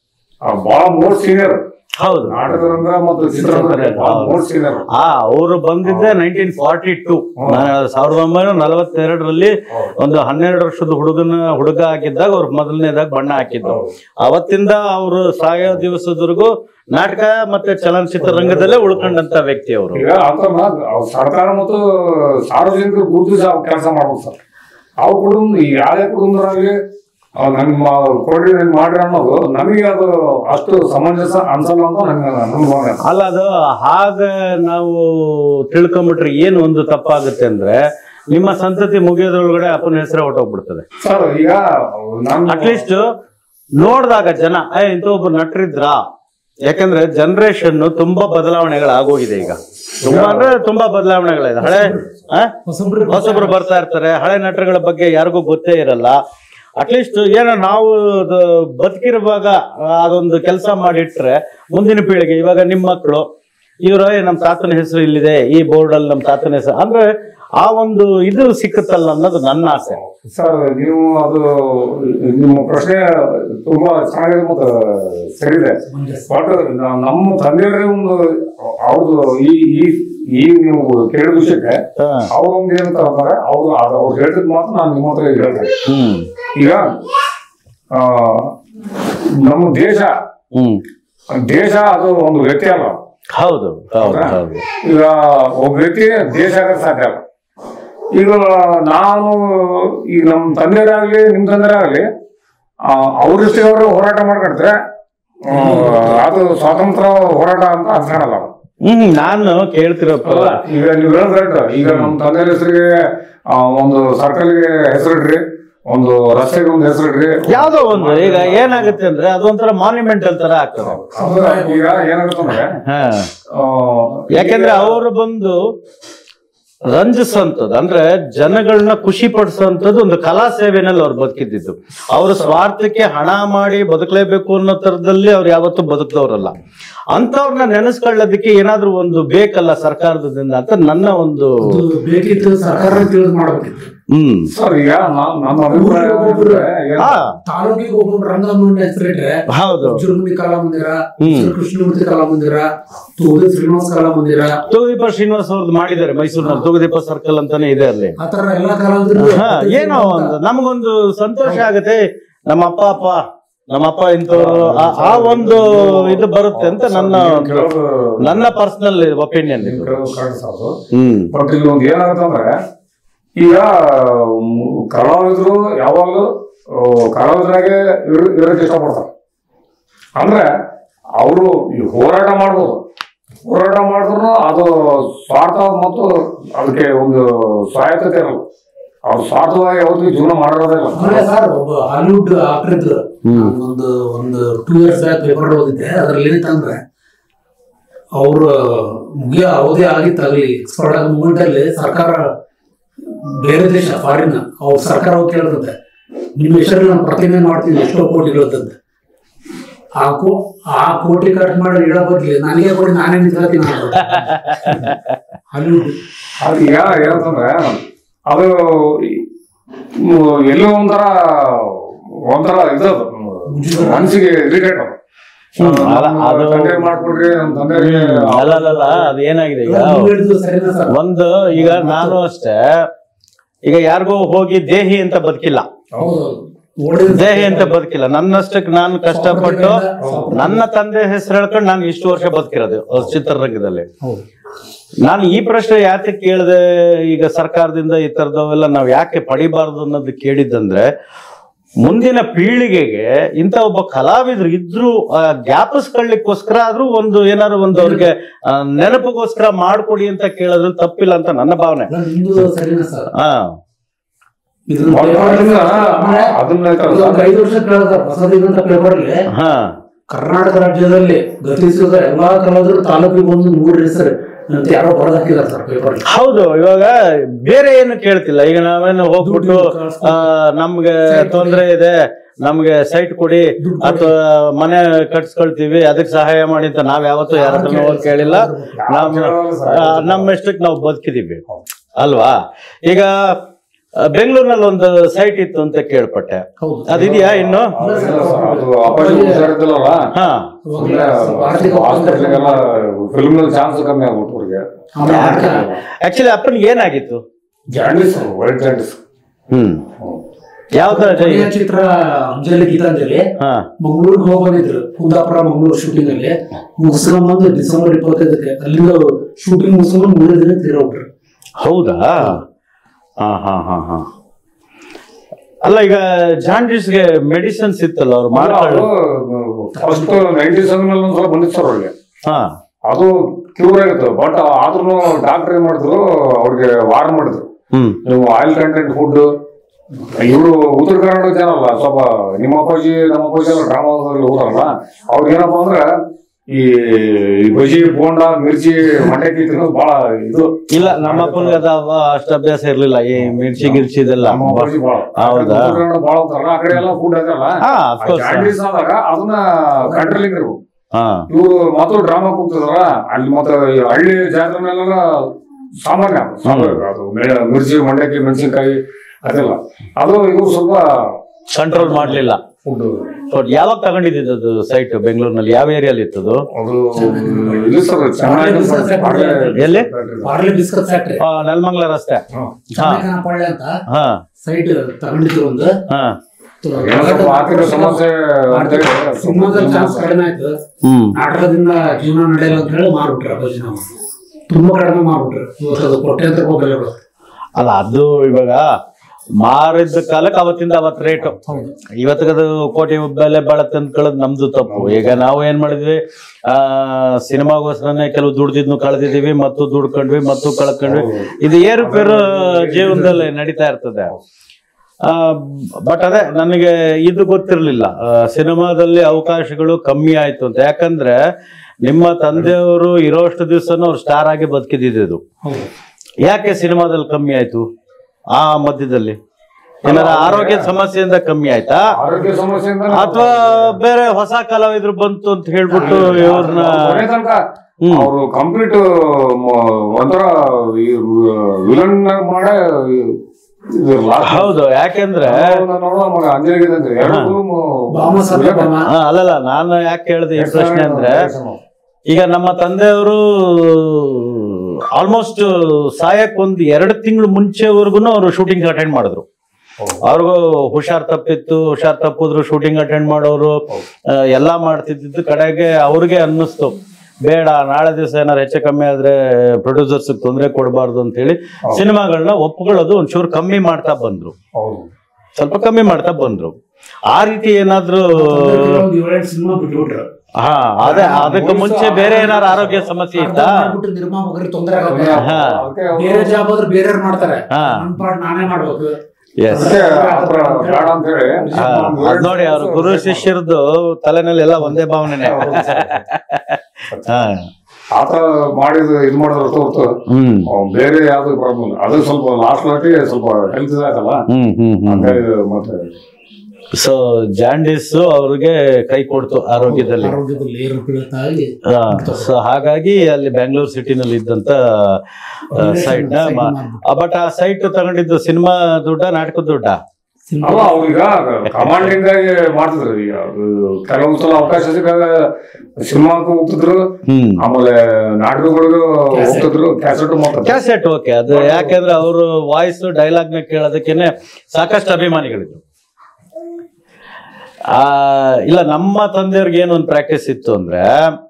ಬಹಳ ಮೋಸ್ಟ್ ಸೀನಿಯರ್ ಹೌದು ನಾಟಕ ರಂಗ ಮತ್ತು ಚಿತ್ರರಂಗ ಮೋಸ್ಟ್ ಸೀನಿಯರ್ ಆ ಅವರು ಬಂದಿದ್ದೆ ನೈನ್ಟೀನ್ ಫಾರ್ಟಿ ಟೂ ಸಾವಿರದ ಒಂಬೈನೂರ ನಲವತ್ತೆರಡರಲ್ಲಿ ಒಂದು ಹನ್ನೆರಡು ವರ್ಷದ ಹುಡುಗನ ಹುಡುಗ ಆಗಿದ್ದಾಗ ಅವ್ರು ಮೊದಲನೇದಾಗ ಬಣ್ಣ ಹಾಕಿದ್ದು ಅವತ್ತಿಂದ ಅವರು ಸಾಯೋ ದಿವಸದವರೆಗೂ ನಾಟಕ ಮತ್ತೆ ಚಲನಚಿತ್ರ ರಂಗದಲ್ಲೇ ಉಳ್ಕೊಂಡಂತ ವ್ಯಕ್ತಿ ಅವರು ಈಗ ಅಂತಮ್ಮ ಅವ್ ಸರ್ಕಾರ ಮತ್ತು ಸಾರ್ವಜನಿಕರು ಗುರುತಿಸಿ ಅವ್ ಕೆಲಸ ಮಾಡ್ಬೇಕು ಸರ್ ಅವ್ ಕುಟುಂಬ ಈ ಯಾವ್ದೇ ಕುಟುಂಬದಲ್ಲಿ ಅವ್ ನನ್ ಮಾ- ಕೊಡ್ರಿ ನನ್ ಮಾಡ್ರಿ ಅನ್ನೋದು ನಮಗೆ ಅದು ಅಷ್ಟು ಸಮಂಜಸ ಅನ್ಸಲ್ಲ ಅಂತ ನಂಗೆ ನನ್ನ ಭಾವನೆ ಅಲ್ಲ ಅದು ಹಾಗ ನಾವು ತಿಳ್ಕೊಂಬಿಟ್ರೆ ಏನು ಒಂದು ತಪ್ಪಾಗುತ್ತೆ ಅಂದ್ರೆ ನಿಮ್ಮ ಸಂತತಿ ಮುಗಿಯೋದ್ರೊಳಗಡೆ ಅಪ್ಪನ ಹೆಸರೇ ಹೊಟ್ಟೋಗ್ಬಿಡ್ತದೆ ಸರ್ ಈಗ ನಾನು ಅಟ್ಲೀಸ್ಟ್ ನೋಡಿದಾಗ ಜನ ಏ ಇಂಥ ಒಬ್ಬ ನಟರಿದ್ರ ಯಾಕಂದ್ರೆ ಜನರೇಷನ್ ತುಂಬಾ ಬದಲಾವಣೆಗಳಾಗೋಗಿದೆ ಈಗ ತುಂಬಾ ಅಂದ್ರೆ ತುಂಬಾ ಬದಲಾವಣೆಗಳಿದೆ ಹಳೆ ಆ? ಹೊಸಬ್ರು ಹೊಸಬ್ರು ಬರ್ತಾ ಇರ್ತಾರೆ ಹಳೆ ನಟರುಗಳ ಬಗ್ಗೆ ಯಾರಿಗೂ ಗೊತ್ತೇ ಇರಲ್ಲ ಅಟ್ಲೀಸ್ಟ್ ಏನೋ ನಾವು ಅದು ಬದುಕಿರುವಾಗ ಅದೊಂದು ಕೆಲಸ ಮಾಡಿಟ್ರೆ ಮುಂದಿನ ಪೀಳಿಗೆ ಇವಾಗ ನಿಮ್ಮ ಮಕ್ಕಳು ಇವ್ರ ನಮ್ಮ ತಾತನ ಹೆಸರು ಇಲ್ಲಿದೆ ಈ ಬೋರ್ಡ್ ಅಲ್ಲಿ ನಮ್ಮ ತಾತನ ಹೆಸರು ಅಂದ್ರೆ ಆ ಒಂದು ಇದು ಸಿಕ್ಕುತ್ತಲ್ಲ ಅನ್ನೋದು ನನ್ನ ಆಸೆ ಸರ್ ನೀವು ಅದು ನಿಮ್ಮ ಪ್ರಶ್ನೆ ತುಂಬಾ ಚೆನ್ನಾಗಿದೆ ಮತ್ತು ಸರಿದೆ ಬಟ್ ನಮ್ಮ ತಂದೆಯವರೇ ಒಂದು ಅವ್ರದ್ದು ಈ ಈ ಈ ನೀವು ಕೇಳಿದ ವಿಷಯಕ್ಕೆ ಹಾ. ಅವ್ರು ಒಂದು ಏನಂತ ಅಂತಾರೆ ಅವ್ರು ಅದು ಅವ್ರು ಹೇಳಿದ ಮಾತು ನಾನು ನಿಮ್ಮ ಹತ್ರ ಹೇಳ್ತೇನೆ ಹ್ಮ್ ಈಗ ಆ, ನಮ್ಮ ದೇಶ ಹ್ಮ್ ದೇಶ ಅದು ಒಂದು ವ್ಯಕ್ತಿ ಅಲ್ಲ ಹೌದು ಹೌದು ಹೌದು ಈಗ ಒಬ್ಬ ವ್ಯಕ್ತಿ ದೇಶ ಆಗಕ್ಕೆ ಸಾಧ್ಯ ಅಲ್ಲ ಈಗ ನಾನು ಈಗ ನಮ್ಮ ತಂದೆಯರಾಗ್ಲಿ ನಿಮ್ ತಂದೆಯರಾಗ್ಲಿ ಅವರಿಷ್ಟೇ ಅವರು ಹೋರಾಟ ಮಾಡ್ಕೊಳ್ತಾರೆ ಆ, ಅದು ಸ್ವಾತಂತ್ರ್ಯ ಹೋರಾಟ ಅಂತ ಅನ್ಸಣಲ್ಲ ಹ್ಮ್ ನಾನು ಕೇಳ್ತಿರಪ್ಪ ಈಗ ನೀವು ಹೇಳೋದು ಕರೆಕ್ಟ್ ಈಗ ನಮ್ಮ ತಂದೆಯ ಹೆಸರಿಗೆ ಒಂದು ಸರ್ಕಲ್ಗೆ ಹೆಸರಿಡ್ರಿ ಒಂದು ರಸ್ತೆಗೆ ಒಂದು ಹೆಸರಿಡ್ರಿ ಯಾವ್ದೋ ಒಂದು ಈಗ ಏನಾಗುತ್ತೆ ಅಂದ್ರೆ ಅದೊಂಥರ ಮಾನ್ಯುಮೆಂಟಲ್ ತರ ಆಗ್ತದೆ ಅದು ಈಗ ಏನಾಗುತ್ತಂದ್ರೆ ಹಾ ಆ, ಯಾಕೆಂದ್ರೆ ಅವರು ಬಂದು ರಂಜಿಸುವಂಥದ್ದು ಅಂದ್ರೆ ಜನಗಳನ್ನ ಖುಷಿ ಪಡಿಸುವಂಥದ್ದು ಒಂದು ಕಲಾ ಸೇವೆನಲ್ಲಿ ಅವ್ರು ಬದುಕಿದ್ದು ಅವ್ರ ಸ್ವಾರ್ಥಕ್ಕೆ ಹಣ ಮಾಡಿ ಬದುಕಲೇಬೇಕು ಅನ್ನೋ ತರದಲ್ಲಿ ಅವ್ರು ಯಾವತ್ತೂ ಬದುಕದವ್ರಲ್ಲ ಅಂತವ್ರನ್ನ ನೆನೆಸ್ಕೊಳ್ಳೋದಕ್ಕೆ ಏನಾದ್ರೂ ಒಂದು ಬೇಕಲ್ಲ ಸರ್ಕಾರದಿಂದ ಅಂತ ನನ್ನ ಒಂದು ಅದು ಬೇಕಿತ್ತು ಸರ್ಕಾರ ತಿಳಿದು ಮಾಡ್ಬೇಕಿತ್ತು ಹ್ಮ್ ಸರ್ ಈಗ ನಾನ್- ನನ್ನ ಅಭಿಪ್ರಾಯ ಏನಂದ್ರೆ, ಏನು- ಹಾ ತಾಲೂಕಿಗೆ ಒಬ್ಬೊಬ್ರು ರಂಗಮಂಡ ಹೆಸರಿಟ್ರೆ ಹೌದು ಜುರ್ಮುನಿ ಕಲಾ ಮಂದಿರ ಹ್ಮ್. ಕೃಷ್ಣಮೂರ್ತಿ ಕಲಾ ಮಂದಿರ ತೂಗು ಶ್ರೀನಿವಾಸ ಕಲಾ ಮಂದಿರ ತೂಗುದೀಪ ಶ್ರೀನಿವಾಸ್ ಅವ್ರದ್ದು ಮಾಡಿದ್ದಾರೆ ಮೈಸೂರಿನಲ್ಲಿ ತೂಗುದೀಪ ಸರ್ಕಲ್ ಅಂತಾನೆ ಇದೆ ಅಲ್ಲಿ ಆ ತರ ಎಲ್ಲಾ ಕಲಾವಿದರು ಹಾ, ಏನೋ ಒಂದು ನಮಗೊಂದು ಸಂತೋಷ ಆಗತ್ತೆ ನಮ್ಮ ಅಪ್ಪ ಅಪ್ಪ ನಮ್ಮ ಅಪ್ಪ ಇಂಥವ್ರು ಆ- ಆ ಒಂದು ಇದು ಬರುತ್ತೆ ಅಂತ ನನ್ನ ಒಂದು- ಕೆಲವು ನನ್ನ ಪರ್ಸನಲ್ ಒಪಿನಿಯನ್ ಇದು ಕೆಲವು ಕಾಣಿಸೋದು ಹ್ಮ್ ಬಟ್ ಇಲ್ಲಿ ಒಂದು ಏನಾಗುತ್ತಂದ್ರೆ ಈಗ ಮ್, ಕಲಾವಿದರು ಯಾವಾಗಲೂ ಆ, ಕಲಾವಿದರಾಗೆ ಇರ್- ಇರಕ್ಕೆ ಇಷ್ಟಪಡ್ತಾರೆ ಅಂದ್ರೆ ಅವರು ಈ ಹೋರಾಟ ಮಾಡ್ಬೋದು ಹೋರಾಟ ಮಾಡಿದ್ರು ಅದು ಸ್ವಾರ್ಥ ಮತ್ತು ಅದಕ್ಕೆ ಒಂದು ಸ್ವಾಯತ್ತತೆ ಇರಲ್ಲ ಅವ್ರು ಸ್ವಾರ್ಥವಾಗಿ ಯಾವತ್ತಿಗೂ ಜೀವನ ಮಾಡಿರೋದೇ ಇಲ್ಲ ಆಮೇಲೆ ಸರ್ ಒಬ್ಬ ಹಾಲಿವುಡ್ ಆಕ್ಟರ್ ಇದ್ರು ಹ್ಮ್. ಒಂದು ಒಂದು ಟೂ ಇಯರ್ಸ್ ಬ್ಯಾಕ್ ಪೇಪರ್ ಓದಿದ್ದೆ ಅದ್ರಲ್ಲಿ ಏನಿತ್ತಂದ್ರೆ ಅವ್ರ ಮುಗಿಯ ಅವಧಿ ಆಗಿತ್ತಾಗಲಿ ಎಕ್ಸ್ಪರ್ಟ್ ಆಗೋ ಮೂಮೆಂಟ್ ಅಲ್ಲಿ ಸರ್ಕಾರ ಬೇರೆ ದೇಶ ಫಾರಿನ್ ಅವ್ರ ಸರ್ಕಾರ ಹೋಗಿ ಕೇಳಿದಂತೆ ನಿಮ್ಮ ಹೆಸರಲ್ಲಿ ನಾನು ಪ್ರತಿಮೆ ಮಾಡ್ತೀನಿ ಎಷ್ಟೋ ಕೋಟಿಗಳಂತಂತೆ ಆ ಕೋ ಆ ಕೋಟಿ ಕಟ್ ಮಾಡಿ ಇಡೋ ಬದ್ಲಿ ನನಗೆ ಕೊಡಿ ನಾನೇ ನಿಂತ್ಕೊಳ್ತೀನಿ ಅಂದ್ರು. ಹಾಲಿವುಡ್ ಅದು ಈಗ ಏನಂತಂದ್ರೆ ಅದು ಈ- ಮ್, ಎಲ್ಲೋ ಒಂಥರ ಒಂಥರ ಇದು ಮನಸ್ಸಿಗೆ ಇರಿಟೇಟ್ ಹ್ಮ್, ಅಲ್ಲ, ಅದು- ತಂದೆ ಮಾಡ್ಕೊಡ್ರಿ ನಮ್ಮ ತಂದೆಗೆ ಅಲ್ಲ ಅಲ್ಲ, ಅಲ್ಲ ಅದು ಏನಾಗಿದೆ ಈಗ ನೀವು ಹೇಳಿದ್ದು ಸರಿನಾ ಸರ್ ಒಂದು ಈಗ ನಾನು ಅಷ್ಟೇ ಈಗ ಯಾರಿಗೋ ಹೋಗಿ ದೇಹಿ ಅಂತ ಬದುಕಿಲ್ಲ ಹೌದು ಓಡಿದ ದೇಹಿ ಅಂತ ಬದುಕಿಲ್ಲ ನನ್ನಷ್ಟಕ್ಕೆ ನಾನು ಕಷ್ಟಪಟ್ಟು ನನ್ನ ತಂದೆ ಹೆಸರು ಹೇಳ್ಕೊಂಡು ನಾನು ಇಷ್ಟು ವರ್ಷ ಬದುಕಿರೋದು ಚಿತ್ರರಂಗದಲ್ಲಿ ಹೌದು ನಾನು ಈ ಪ್ರಶ್ನೆ ಯಾಕೆ ಕೇಳಿದೆ ಈಗ ಸರ್ಕಾರದಿಂದ ಈ ತರದವೆಲ್ಲ ನಾವು ಯಾಕೆ ಪಡಿಬಾರ್ದು ಅನ್ನೋದು ಕೇಳಿದ್ದಂದ್ರೆ ಮುಂದಿನ ಪೀಳಿಗೆಗೆ ಇಂಥ ಒಬ್ಬ ಕಲಾವಿದ್ರು ಇದ್ರು ಆ, ಜ್ಞಾಪಿಸ್ಕೊಳ್ಳಿಕ್ಕೋಸ್ಕರ ಆದ್ರೂ ಒಂದು ಏನಾದ್ರು ಒಂದು ಅವ್ರಿಗೆ ಆ, ನೆನಪಿಗೋಸ್ಕರ ಮಾಡ್ಕೊಡಿ ಅಂತ ಕೇಳಿದ್ರು ತಪ್ಪಿಲ್ಲ ಅಂತ ನನ್ನ ಭಾವನೆ ಅಲ್ಲ, ನಿಮ್ದು ಸರಿನಾ ಸರ್ ಹಾ ಇದನ್ನ ಮೊದಲಿಂದ ಆಮೇಲೆ ಅದನ್ನ ಇದು ಒಂದು ಐದು ವರ್ಷ ಕೇಳಿದ ಹೊಸದಿದ್ದಂತ ಪೇಪರ್ ಅಲ್ಲಿ ಹಾ ಕರ್ನಾಟಕ ರಾಜ್ಯದಲ್ಲಿ ಗತಿಸಿದ ಎಲ್ಲಾ ಕಲಾವಿದರು ತಾಲೂಕಿಗೆ ಒಂದು ಮೂರು ಹೆಸರು ಅಂತ ಯಾರೋ ಬರೆದು ಹಾಕಿದಾರೆ ಸರ್ ಪೇಪರ್ ಹೌದು ಇವಾಗ ಬೇರೆ ಏನು ಕೇಳ್ತಿಲ್ಲ ಈಗ ನಾವೇನು ಹೋಗ್ಬಿಟ್ಟು ಆ, ನಮ್ಗೆ ತೊಂದ್ರೆ ಇದೆ ನಮ್ಗೆ ಸೈಟ್ ಕೊಡಿ ಅಥವಾ ಮನೆ ಕಟ್ಸ್ಕೊಳ್ತೀವಿ ಅದಕ್ಕೆ ಸಹಾಯ ಮಾಡಿ ಅಂತ ನಾವ್ ಯಾವತ್ತೂ ಯಾರ ಹತ್ರನೂ ಹೋಗಿ ಕೇಳಿಲ್ಲ ನಮ್ಮ ಆ, ನಮ್ಮಷ್ಟಕ್ಕೆ ನಾವು ಬದುಕಿದೀವಿ ಅಲ್ವಾ ಈಗ ಆ, ಬೆಂಗಳೂರಿನಲ್ಲಿ ಒಂದು ಸೈಟ್ ಇತ್ತು ಅಂತ ಕೇಳ್ಪಟ್ಟೆ ಹೌದು ಅದಿದೆಯಾ ಇನ್ನು ಅದು ಅಪ್ಪಾಜಿ ಹುಷಾರಿದ್ದಲ್ಲ ಹಾ ಹಾಸ್ಪಿಟ್ಲಿಗೆಲ್ಲ ಫಿಲ್ಮ್ ನಲ್ಲಿ ಚಾನ್ಸ್ ಕಮ್ಮಿ ಆಗ್ಬಿಟ್ಟು ಅವ್ರಿಗೆ ಆಮೇಲೆ ಅದಕ್ಕೆ ಆಕ್ಚುಲಿ ಅಪ್ಪನಿಗೆ ಏನಾಗಿತ್ತು ಜಾಂಡಿಸ್ ವೈಟ್ ಜಾಂಡಿಸ್ ಹ್ಮ್ ಯಾವ ತರ ಕೊನೆಯ ಚಿತ್ರ ಅಂಜಲಿ ಗೀತಾಂಜಲಿ ಹಾ ಮಂಗಳೂರಿಗೆ ಹೋಗಿ ಬಂದಿದ್ರು ಕುಂದಾಪುರ ಮಂಗಳೂರು ಶೂಟಿಂಗ್ ಅಲ್ಲಿ ಮುಗಿಸ್ಕೊಂಡ್ಬಂದು ಡಿಸೆಂಬರ್ ಇಪ್ಪತ್ತೈದಕ್ಕೆ ಅಲ್ಲಿಂದ ಶೂಟಿಂಗ್ ಮುಗಿಸ್ಕೊಂಡು ಮೂರೇ ದಿನ ತೀರೋಗ್ರು ಹೌದಾ ಹಾ ಹಾ ಹಾ ಹಾ ಅಲ್ಲ ಈಗ ಜಾಂಡೀಸ್ಗೆ ಮೆಡಿಸಿನ್ಸ್ ಇತ್ತಲ್ಲ ಅವ್ರು ಮಾಡ್ಕೊಳ್ಳೋ ಫಸ್ಟ್ ನೈನ್ಟಿ ಸೆವೆನ್ ಅಲ್ಲಿ ಒಂದ್ಸಲ ಬಂದಿತ್ತು ಸರ್ ಅವ್ರಿಗೆ ಹಾ ಅದು ಕ್ಯೂರ್ ಆಗಿತ್ತು ಬಟ್ ಆದ್ರೂ ಡಾಕ್ಟರ್ ಏನ್ ಮಾಡಿದ್ರು ಅವ್ರಿಗೆ ವಾರ್ನ್ ಮಾಡಿದ್ರು ಹ್ಮ್ ನೀವು ಆಯಿಲ್ ಕಂಟೆಂಟ್ ಫುಡ್ ಇವರು ಉತ್ತರ ಕರ್ನಾಟಕ ಜನ ಅಲ್ಲ ಸ್ವಲ್ಪ ನಿಮ್ಮ ಅಪ್ಪಾಜಿ ನಮ್ಮ ಅಪ್ಪಾಜಿ ಎಲ್ಲ ಡ್ರಾಮಾದಲ್ಲಿ ಹೋದ್ರಲ್ಲ ಅವ್ರಿಗೆ ಏನಪ್ಪಾ ಅಂದ್ರೆ ಈ ಈ ಬಜಿ ಬೋಂಡ ಮಿರ್ಚಿ ಮಂಡಕ್ಕಿ ತಿನ್ನೋದು ಬಹಳ ಇದು ಇಲ್ಲ ನಮ್ಮ ಅಪ್ಪನಿಗೆ ಅದಾವ ಅಷ್ಟು ಅಭ್ಯಾಸ ಇರ್ಲಿಲ್ಲ ಈ ಮಿರ್ಚಿ ಗಿರ್ಚಿ ಇದೆಲ್ಲ ನಮ್ಮ ಅಪ್ಪಾಜಿ ಬಹಳ ಹೌದಾ? ಬಹಳ ಹೋಗ್ತಾರಲ್ಲ ಆ ಕಡೆ ಎಲ್ಲ ಫುಡ್ ಅದಲ್ಲ ಹಾ ಅಫ್ಕೋರ್ಸ್ ಜಾಂಡೀಸ್ ಆದಾಗ ಅದನ್ನ ಕಂಟ್ರೋಲಿಂಗ್ ಇರ್ಬೇಕು ಹಾ ಇವರು ಮತ್ತು ಡ್ರಾಮಾ ಕೂಗ್ತದಲ್ಲ ಅಲ್ಲಿ ಮತ್ತೆ ಈ ಹಳ್ಳಿ ಜಾತ್ರೆ ಮೇಲೆಲ್ಲ ಸಾಮಾನ್ಯ ಸ್ವಾಭಾವಿಕ. ಅದು ಮೆ- ಮಿರ್ಚಿ ಮಂಡಕ್ಕಿ ಮೆಣಸಿನ್ಕಾಯಿ ಅದೆಲ್ಲ ಅದು ಇವರು ಸ್ವಲ್ಪ ಕಂಟ್ರೋಲ್ ಮಾಡ್ಲಿಲ್ಲ ಫುಡ್ So, ಯಾವಾಗ ತಗೊಂಡಿದ್ದು ಅದು ಸೈಟ್ ಬೆಂಗಳೂರಿನಲ್ಲಿ ಯಾವ ಏರಿಯಲ್ಲಿ ಇತ್ತದು ಅದು ಇದು ಸರ್ ಚೆನ್ನಾಗಿ ಎಲ್ಲಿ? ಪಾರ್ಲೆ ಬಿಸ್ಕತ್ ಫ್ಯಾಕ್ಟ್ರಿ ಆ, ನೆಲಮಂಗಲ ರಸ್ತೆ ಹಾ ಚನ್ನಕನಪಾಳ್ಯ ಅಂತ ಹಾ ಸೈಟ್ ತಗೊಂಡಿದ್ರು ಒಂದು ಹಾ ಏನೋ ಸ್ವಲ್ಪ ಆರ್ಥಿಕ ಸಮಸ್ಯೆ ಅಂತ ಹೇಳಿ ಸಿನಿಮಾದಲ್ಲಿ ಚಾನ್ಸ್ ಕಡಿಮೆ ಆಯ್ತು ಹ್ಮ್ ನಾಟಕದಿಂದ ಜೀವನ ನಡೆಯಲ್ಲ ಅಂತ ಹೇಳಿ ಮಾಡ್ಬಿಟ್ರೆ ಅಪ್ಪಾಜಿ ನಾವು ತುಂಬಾ ಕಡಿಮೆ ಮಾಡ್ಬಿಟ್ರೆ ಇವತ್ತು ಅದು ಕೋಟ್ಯಾಂತರ ರೂಪಾಯಿ ಬೆಲೆ ಬರುತ್ತೆ ಅಲ್ಲ ಅದು ಇವಾಗ ಮಾರಿದ ಕಾಲಕ್ಕೆ ಅವತ್ತಿಂದ ಅವತ್ತು ರೇಟು ಹೌದು ಇವತ್ತಿಗದು ಕೋಟಿ ಬೆಲೆ ಬಾಳತ್ತೆ ಅಂದ್ಕೊಳ್ಳೋದು ನಮ್ದು ತಪ್ಪು ಈಗ ನಾವು ಏನ್ ಮಾಡಿದ್ವಿ ಆ ಸಿನಿಮಾಗೋಸ್ಕರನೇ ಕೆಲವು ದುಡ್ದಿದ್ನು ಕಳೆದಿದೀವಿ ಮತ್ತು ದುಡ್ಕೊಂಡ್ವಿ ಮತ್ತು ಕಳ್ಕೊಂಡ್ವಿ ಇದು ಏರುಪೇರು ಜೀವನದಲ್ಲಿ ನಡೀತಾ ಇರ್ತದೆ ಬಟ್ ಅದೇ ನನಗೆ ಇದು ಗೊತ್ತಿರಲಿಲ್ಲ ಸಿನಿಮಾದಲ್ಲಿ ಅವಕಾಶಗಳು ಕಮ್ಮಿ ಆಯ್ತು ಅಂತ ಯಾಕಂದ್ರೆ ನಿಮ್ಮ ತಂದೆಯವರು ಇರೋಷ್ಟು ದಿವಸನೂ ಅವ್ರು ಸ್ಟಾರ್ ಆಗಿ ಬದುಕಿದ್ದು ಹೌದು ಯಾಕೆ ಸಿನಿಮಾದಲ್ಲಿ ಕಮ್ಮಿ ಆಯ್ತು ಆ ಮಧ್ಯದಲ್ಲಿ ಏನಾರ ಆರೋಗ್ಯದ ಸಮಸ್ಯೆಯಿಂದ ಕಮ್ಮಿ ಆಯ್ತಾ ಆರೋಗ್ಯ ಸಮಸ್ಯೆಯಿಂದ ಅಥವಾ ಬೇರೆ ಹೊಸ ಕಲಾವಿದ್ರು ಬಂತು ಅಂತ ಹೇಳ್ಬಿಟ್ಟು ಇವ್ರನ್ನ ಕೊನೆ ತನಕ ಹ್ಮ್. ಅವರು ಕಂಪ್ಲೀಟ್ ಒಂಥರ ವಿಲನ್ ಮಾಡೇ ಇದು last ಹೌದು ಯಾಕೆಂದ್ರೆ ನಾನು ನೋಡುವ ಮಗ ಅಂಜಲಿಗೆ ಇದ್ದಂತೆ. ಎರಡು ಬಾಮ ಸತ್ಯಭಾಮ ಹಾ, ಅಲ್ಲಲ್ಲ ನಾನು ಯಾಕೆ ಕೇಳಿದೆ ಈ ಪ್ರಶ್ನೆ ಅಂದ್ರೆ ಈಗ ನಮ್ಮ ತಂದೆಯವರು ಆಲ್ಮೋಸ್ಟ್ ಸಾಯಕ್ ಒಂದು ಎರಡು ತಿಂಗಳು ಮುಂಚೆವರೆಗೂ ಅವರು ಶೂಟಿಂಗ್ ಅಟೆಂಡ್ ಮಾಡಿದ್ರು ಅವ್ರಿಗೂ ಹುಷಾರ್ ತಪ್ಪಿತ್ತು ಹುಷಾರ್ ತಪ್ಪಿದ್ರು ಶೂಟಿಂಗ್ ಅಟೆಂಡ್ ಮಾಡೋರು ಆ, ಎಲ್ಲಾ ಮಾಡ್ತಿದ್ದು ಕಡೆಗೆ ಅವ್ರಿಗೆ ಅನ್ನಿಸ್ತು ಬೇಡ ನಾಳೆ ದಿವಸ ಏನಾರು ಹೆಚ್ಚು ಕಮ್ಮಿ ಆದ್ರೆ ಪ್ರೊಡ್ಯೂಸರ್ಸ್ ತೊಂದರೆ ಕೊಡಬಾರ್ದು ಅಂತ ಹೇಳಿ ಸಿನಿಮಾಗಳನ್ನ ಒಪ್ಕೊಳ್ಳೋದು ಒಂಚೂರು ಕಮ್ಮಿ ಮಾಡ್ತಾ ಬಂದ್ರು ಹೌದು ಸ್ವಲ್ಪ ಕಮ್ಮಿ ಮಾಡ್ತಾ ಬಂದ್ರು ಆ ರೀತಿ ಏನಾದ್ರು ಒಂದು ಏಳೆಂಟು ಸಿನಿಮಾ ಬಿಟ್ಬಿಟ್ರು ಹಾ ಅದೇ ಅದಕ್ಕೆ ಮುಂಚೆ ಬೇರೆ ಏನಾರು ಆರೋಗ್ಯ ಸಮಸ್ಯೆ ಅರ್ಧ ಇತ್ತಾ ಮಾಡ್ಬಿಟ್ರೆ ನಿರ್ಮಾಪಕರಿಗೆ ತೊಂದರೆ ಆಗುತ್ತೆ ಹಾ. ಅದಕ್ಕೆ ಅವ್ರು- ಬೇರೆ ಜಾಬ್ ಆದ್ರೆ ಬೇರೆಯವ್ರು ಮಾಡ್ತಾರೆ ಹಾ. ನನ್ ಪಾಡ್ ನಾನೇ ಮಾಡ್ಬೇಕು ಎಸ್ ಅದಕ್ಕೆ ಆ ಥರ ಬೇಡ ಅಂತ ಹೇಳಿ ಅದ್ ನೋಡಿ ಅವ್ರ ಗುರು ಶಿಷ್ಯರದ್ದು ತಲೆನಲ್ಲಿ ಎಲ್ಲ ಒಂದೇ ಭಾವನೆನೆ ಹಾ ಆತ ಮಾಡಿದ ಇದು ಮಾಡಿದ್ರ ಹೊರತು ಹ್ಮ್ ಅವ್ನ್ ಬೇರೆ ಯಾವ್ದು ಪ್ರಾಬ್ಲಮ್ ಇಲ್ಲ ಅದು ಸ್ವಲ್ಪ ಲಾಸ್ಟ್ ಲಾಟಿ ಸ್ವಲ್ಪ ಹೆಲ್ತ್ ಇದಾಯ್ತಲ್ಲ ಹ್ಮ್ ಹ್ಮ್ ಹ್ಮ್ ಹಂಗಾಗಿ ಮತ್ತೆ ಸೊ ಜಾಂಡೀಸ್ ಅವ್ರಿಗೆ ಕೈ ಕೊಡ್ತು ಆರೋಗ್ಯದಲ್ಲಿ ಆರೋಗ್ಯದಲ್ಲಿ ಏರುಪೀಳುತ್ತಾಗಿ ಸೊ ಹಾಗಾಗಿ ಅಲ್ಲಿ ಬೆಂಗಳೂರು ಸಿಟಿನಲ್ಲಿ ಇದ್ದಂತ ಸೈಟ್ ನ ಬಟ್ ಆ ಸೈಟ್ ತಗೊಂಡಿದ್ದು ಸಿನಿಮಾ ದುಡ್ಡ ನಾಟಕದ ದುಡ್ಡ ಅಲ್ಲ ಅವ್ರೀಗ ಕಮಾಂಡಿಂಗ್ ಆಗಿ ಮಾಡ್ತಿದ್ರು ಈಗ ಅದು ಕೆಲವೊಂದ್ ಸಲ ಅವಕಾಶ ಸಿಕ್ಕಾಗ ಸಿನಿಮಾಕ್ಕೂ ಹೋಗ್ತಿದ್ರು ಹ್ಮ್ ಆಮೇಲೆ ನಾಟಕಗಳಿಗೂ ಹೋಗ್ತಿದ್ರು ಕ್ಯಾಸೆಟ್ ಮಾಡ್ತಿದ್ರು ಕ್ಯಾಸೆಟ್ ಓಕೆ ಅದು ಯಾಕಂದ್ರೆ ಅವರು ವಾಯ್ಸ್ ಡೈಲಾಗ್ ನ ಕೇಳೋದಕ್ಕೇನೆ ಸಾಕಷ್ಟು ಅಭಿಮಾನಿಗಳಿದ್ರು ಆ ಇಲ್ಲ ನಮ್ಮ ತಂದೆಯವ್ರಿಗೆ ಏನು ಒಂದು ಪ್ರಾಕ್ಟೀಸ್ ಇತ್ತು ಅಂದ್ರೆ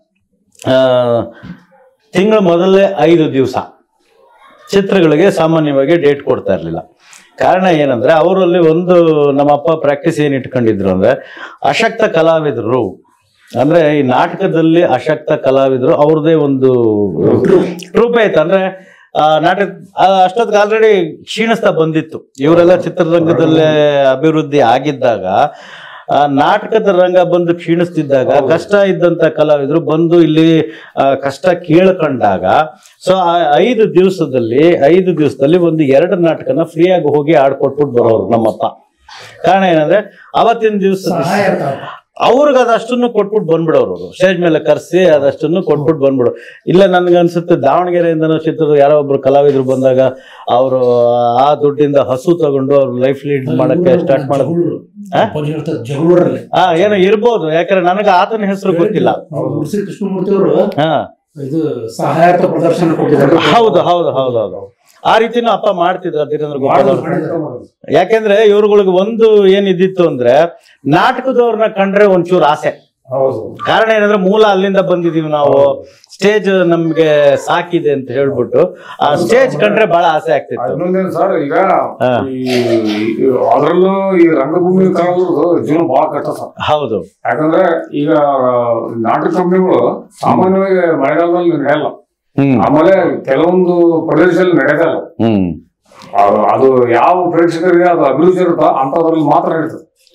ತಿಂಗಳ ಮೊದಲೇ ಐದು ದಿವಸ ಚಿತ್ರಗಳಿಗೆ ಸಾಮಾನ್ಯವಾಗಿ ಡೇಟ್ ಕೊಡ್ತಾ ಇರಲಿಲ್ಲ ಕಾರಣ ಏನಂದ್ರೆ ಅವರಲ್ಲಿ ಒಂದು ನಮ್ಮಪ್ಪ ಪ್ರಾಕ್ಟೀಸ್ ಏನ್ ಇಟ್ಕೊಂಡಿದ್ರು ಅಂದ್ರೆ ಅಶಕ್ತ ಕಲಾವಿದರು ಅಂದ್ರೆ ಈ ನಾಟಕದಲ್ಲಿ ಅಶಕ್ತ ಕಲಾವಿದರು ಅವ್ರದೇ ಒಂದು ಟ್ರೂಪ್ ಐತೆ ಅಂದ್ರೆ ಆ, ನಾಟಕ ಅಷ್ಟೊತ್ತಿಗೆ ಆಲ್ರೆಡಿ ಕ್ಷೀಣಿಸ್ತಾ ಬಂದಿತ್ತು ಇವರೆಲ್ಲ ಚಿತ್ರರಂಗದಲ್ಲೇ ಅಭಿವೃದ್ಧಿ ಆಗಿದ್ದಾಗ ಆ, ನಾಟಕದ ರಂಗ ಬಂದು ಕ್ಷೀಣಿಸ್ತಿದ್ದಾಗ ಕಷ್ಟ ಇದ್ದಂತ ಕಲಾವಿದರು ಬಂದು ಇಲ್ಲಿ ಆ, ಕಷ್ಟ ಕೇಳ್ಕೊಂಡಾಗ ಸೊ ಆ ಐದು ದಿವಸದಲ್ಲಿ ಐದು ದಿವಸದಲ್ಲಿ ಒಂದು ಎರಡು ನಾಟಕನ ಫ್ರೀಯಾಗಿ ಹೋಗಿ ಆಡ್ಕೊಟ್ಬಿಟ್ಟು ಬರೋರು ನಮ್ಮಪ್ಪ ಕಾರಣ ಏನಂದ್ರೆ ಅವತ್ತಿನ ದಿವಸ ಸಹಾಯ ಇರ್ತಾವ ಅವ್ರಿಗೆ ಅದಷ್ಟನ್ನು ಕೊಟ್ಬಿಟ್ಟು ಬಂದ್ಬಿಡೋರು ಅವರು ಸ್ಟೇಜ್ ಮೇಲೆ ಕರೆಸಿ ಅದಷ್ಟನ್ನು ಕೊಟ್ಬಿಟ್ಟು ಬಂದ್ಬಿಡು ಇಲ್ಲ ನನ್ಗನ್ಸುತ್ತೆ ದಾವಣಗೆರೆಯಿಂದನೂ ಚಿತ್ರದ ಯಾರೋ ಒಬ್ರು ಕಲಾವಿದ್ರು ಬಂದಾಗ ಅವರು ಆ ದುಡ್ಡಿಂದ ಹಸು ತಗೊಂಡು ಅವ್ರ ಲೈಫ್ ಲೀಡ್ ಮಾಡಕ್ಕೆ ಸ್ಟಾರ್ಟ್ ಮಾಡೋದು ಜಗಳೂರು. ಹಾ? ಅಪ್ಪಾಜಿ ಹೇಳ್ತಾರೆ ಜಗಳೂರಲ್ಲಿ ಹಾ ಏನೋ ಇರ್ಬೋದು ಯಾಕಂದ್ರೆ ನನಗೆ ಆತನ ಹೆಸರು ಗೊತ್ತಿಲ್ಲ ಮುರ್ಸಿ ಕೃಷ್ಣಮೂರ್ತಿ ಅವರು ಹಾ ಇದು ಸಹಾಯಾರ್ಥ ಪ್ರದರ್ಶನ ಕೊಟ್ಟಿದ್ದಾರೆ ಹೌದು ಹೌದು ಹೌದು ಹೌದು ಆ ರೀತಿನೂ ಅಪ್ಪ ಮಾಡ್ತಿದ್ರು ಧೀರೇಂದ್ರ ಗೋಪಾಲ್ ಅವರು ಮಾಡಿದ್ದಾರೆ. ಯಾಕೆಂದ್ರೆ ಇವ್ರುಗಳಿಗೆ ಒಂದು ಏನ್ ಇದ್ದಿತ್ತು ಅಂದ್ರೆ ನಾಟಕದವ್ರನ್ನ ಕಂಡ್ರೆ ಒಂಚೂರು ಆಸೆ ಹೌದು ಕಾರಣ ಏನಂದ್ರೆ ಮೂಲ ಅಲ್ಲಿಂದ ಬಂದಿದೀವಿ ನಾವು ಸ್ಟೇಜ್ ನಮ್ಗೆ ಸಾಕಿದೆ ಅಂತ ಹೇಳ್ಬಿಟ್ಟು ಆ ಸ್ಟೇಜ್ ಕಂಡ್ರೆ ಬಹಳ ಆಸೆ ಆಗ್ತಿತ್ತು ಇನ್ನೊಂದೇನು ಸರ್ ಈಗ ಹಾ. ಈ ಅದರಲ್ಲೂ ಈ ರಂಗಭೂಮಿ ಕಲಾವಿದ್ರು ಜೀವನ ಬಹಳ ಕಷ್ಟ ಸರ್ ಹೌದು ಯಾಕಂದ್ರೆ ಈಗ ನಾಟಕ ಕಂಪನಿಗಳು ಸಾಮಾನ್ಯವಾಗಿ ಮಳೆಗಾಲದಲ್ಲಿ ನಡೆಯಲ್ಲ ಹ್ಮ್ ಆಮೇಲೆ ಕೆಲವೊಂದು ಪ್ರದೇಶದಲ್ಲಿ ನಡೆಯಲ್ಲ ಹ್ಮ್ ಅದು- ಅದು ಯಾವ ಪ್ರೇಕ್ಷಕರಿಗೆ ಅದು ಅಭಿರುಚಿ ಇರುತ್ತೋ ಅಂತದ್ರಲ್ಲಿ ಮಾತ್ರ ನಡೀತದೆ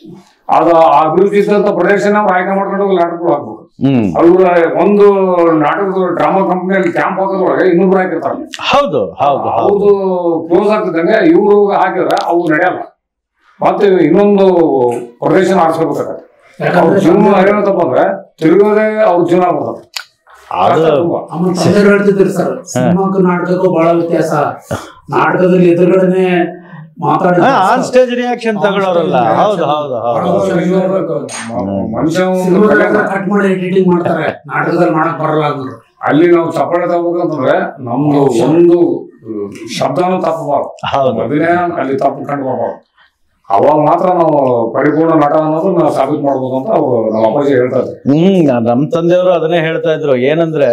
ಅದ ಆ ಅಭಿವೃದ್ಧಿ ಇದ್ದಂತ ಪ್ರದೇಶನ ಅವ್ರು ಆಯ್ಕೆ ಮಾಡ್ಕೊಂಡು ಹೋಗಿ ನಾಟಕಗಳು ಹಾಕ್ಬೇಕು ಹ್ಮ್ ಅವ್ರ ಒಂದು ನಾಟಕದ ಡ್ರಾಮಾ ಕಂಪ್ನಿಯಲ್ಲಿ ಕ್ಯಾಂಪ್ ಹಾಕೋದ್ರೊಳಗೆ ಇನ್ನೊಬ್ರು ಹಾಕಿರ್ತಾರೆ ಹೌದು ಹೌದು ಹೌದು ಅವ್ರದ್ದು ಕ್ಲೋಸ್ ಆಗ್ತಿದ್ದಂಗೆ ಇವ್ರು ಹಾಕಿದ್ರೆ ಅವು ನಡೆಯಲ್ಲ ಮತ್ತೆ ಇನ್ನೊಂದು ಪ್ರದೇಶನ ಆರಿಸ್ಕೋಬೇಕಾಗತ್ತೆ ಅವ್ರ ಯಾಕಂದ್ರೆ ಜೀವನ ಏನಾಯ್ತಪ್ಪ ಅಂದ್ರೆ ತಿರುಗೋದೇ ಅವ್ರ ಜೀವನ ಆಗ್ಬಿಡ್ತದೆ ಅದು ಕಷ್ಟ ತುಂಬಾ. ನಮ್ಮ ತಂದೆಯವ್ರು ಹೇಳ್ತಿದ್ರು ಸರ್ ಸಿನಿಮಾಕ್ಕೂ ನಾಟಕಕ್ಕೂ ಬಹಳ ವ್ಯತ್ಯಾಸ ನಾಟಕದಲ್ಲಿ ಎದುರುಗಡೆನೆ ಮಾತಾಡಿದ ಆನ್ ಸ್ಟೇಜ್ ರಿಯಾಕ್ಷನ್ ತಗೊಳ್ಳೋರಲ್ಲ ಹೌದು ಹೌದು ಹೌದು ಮ- ಮನುಷ್ಯ ಒಂದು ಕಲೆ- ಕಟ್ ಮಾಡಿ ಎಡಿಟಿಂಗ್ ಮಾಡ್ತಾರೆ ನಾಟಕದಲ್ಲಿ ಮಾಡಕ್ ಬರಲ್ಲ ಅಂದ್ರು ಅಲ್ಲಿ ನಾವು ಚಪ್ಪಾಳೆ ತಗೋಬೇಕಂತಂದ್ರೆ ನಮ್ದು ಒಂದು ಅಹ್, ಶಬ್ದನೂ ತಪ್ಪಬಾರ್ದು ಹೌದು ಅಭಿನಯ ಅಲ್ಲಿ ತಪ್ಪು ಕಂಡು ಬರ್ಬಾರ್ದು ಅವಾಗ ಮಾತ್ರ ನಾವು ಪರಿಪೂರ್ಣ ನಟ ಅನ್ನೋದು ನಾವು ಸಾಬೀತು ಮಾಡ್ಬೋದು ಅಂತ ಅವ್ರು ನಮ್ಮ ಅಪ್ಪಾಜಿ ಹೇಳ್ತಾ ಇದ್ರು ಹ್ಮ್ ನಮ್ಮ ತಂದೆಯವರು ಅದನ್ನೇ ಹೇಳ್ತಾ ಇದ್ರು ಏನಂದ್ರೆ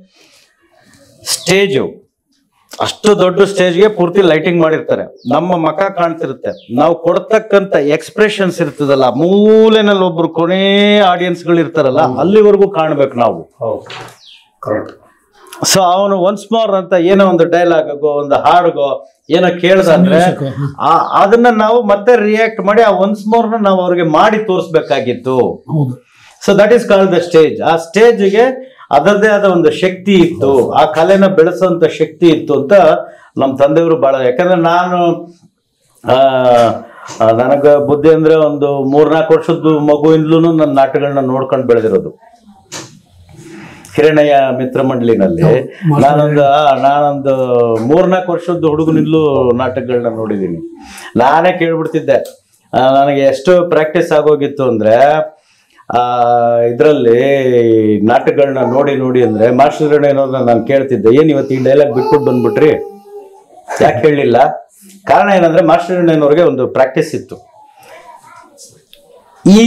ಸ್ಟೇಜು ಅಷ್ಟು ದೊಡ್ಡ ಸ್ಟೇಜ್ಗೆ ಪೂರ್ತಿ ಲೈಟಿಂಗ್ ಮಾಡಿರ್ತಾರೆ ನಮ್ಮ ಮಖ ಕಾಣ್ತಿರುತ್ತೆ ನಾವು ಕೊಡ್ತಕ್ಕಂತ ಎಕ್ಸ್ಪ್ರೆಷನ್ಸ್ ಇರ್ತದಲ್ಲ ಮೂಲೆನಲ್ಲಿ ಒಬ್ರು ಕೊನೆ ಆಡಿಯನ್ಸ್ ಗಳು ಇರ್ತಾರಲ್ಲ ಅಲ್ಲಿವರೆಗೂ ಕಾಣ್ಬೇಕು ನಾವು ಹೌದು ಕರೆಕ್ಟ್ ಸೊ ಅವನು ಒನ್ಸ್ ಮೋರ್ ಅಂತ ಏನೋ ಒಂದು ಡೈಲಾಗೋ ಒಂದು ಹಾಡುಗೋ ಏನೋ ಕೇಳ್ದಂದ್ರೆ ಆ- ಅದನ್ನ ನಾವು ಮತ್ತೆ ರಿಯಾಕ್ಟ್ ಮಾಡಿ ಆ ಒನ್ಸ್ ಮೋರ್ನ ನಾವು ಅವ್ರಿಗೆ ಮಾಡಿ ತೋರಿಸ್ಬೇಕಾಗಿತ್ತು ಹೌದು so that is called the stage ಆ ಸ್ಟೇಜ್ಗೆ ಅದರದೇ ಆದ ಒಂದು ಶಕ್ತಿ ಇತ್ತು ಆ ಕಲೆನ ಬೆಳೆಸೋಂಥ ಶಕ್ತಿ ಇತ್ತು ಅಂತ ನಮ್ಮ ತಂದೆಯವರು ಬಹಳ ಯಾಕಂದ್ರೆ ನಾನು ಆ, ಆ, ನನಗ ಬುದ್ಧಿ ಅಂದ್ರೆ ಒಂದು ಮೂರ್ನಾಲ್ಕು ವರ್ಷದ ಮಗುವಿಂದಲೂ ನನ್ನ ನಾಟಕಗಳನ್ನ ನೋಡ್ಕೊಂಡು ಬೆಳೆದಿರೋದು ಹಿರಣ್ಣಯ್ಯ ಮಿತ್ರ ಮಂಡಳಿನಲ್ಲಿ ನಾನೊಂದು ಆ, ನಾನೊಂದು ಮೂರ್ನಾಲ್ಕು ವರ್ಷದ ಹುಡುಗನಿಂದಲೂ ನಾಟಕಗಳನ್ನ ನೋಡಿದ್ದೀನಿ ನಾನೇ ಕೇಳ್ಬಿಡ್ತಿದ್ದೆ ಆ, ನನಗೆ ಎಷ್ಟು ಪ್ರಾಕ್ಟೀಸ್ ಆಗೋಗಿತ್ತು ಅಂದ್ರೆ ಆ ಇದರಲ್ಲಿ ನಾಟಕಗಳನ್ನ ನೋಡಿ ನೋಡಿ ಅಂದ್ರೆ ಮಾಸ್ಟರ್ ಏನೋದ್ರ ನಾನು ಕೇಳ್ತಿದ್ದೆ ಏನ್ ಇವತ್ತು ಈ ಡೈಲಾಗ್ ಬಿಟ್ಬಿಟ್ಟು ಬಂದ್ಬಿಟ್ರಿ ಯಾಕೆ ಹೇಳಲಿಲ್ಲ ಕಾರಣ ಏನಂದ್ರೆ ಮಾಸ್ಟರ್ ಅವ್ರಿಗೆ ಒಂದು ಪ್ರಾಕ್ಟೀಸ್ ಇತ್ತು ಈ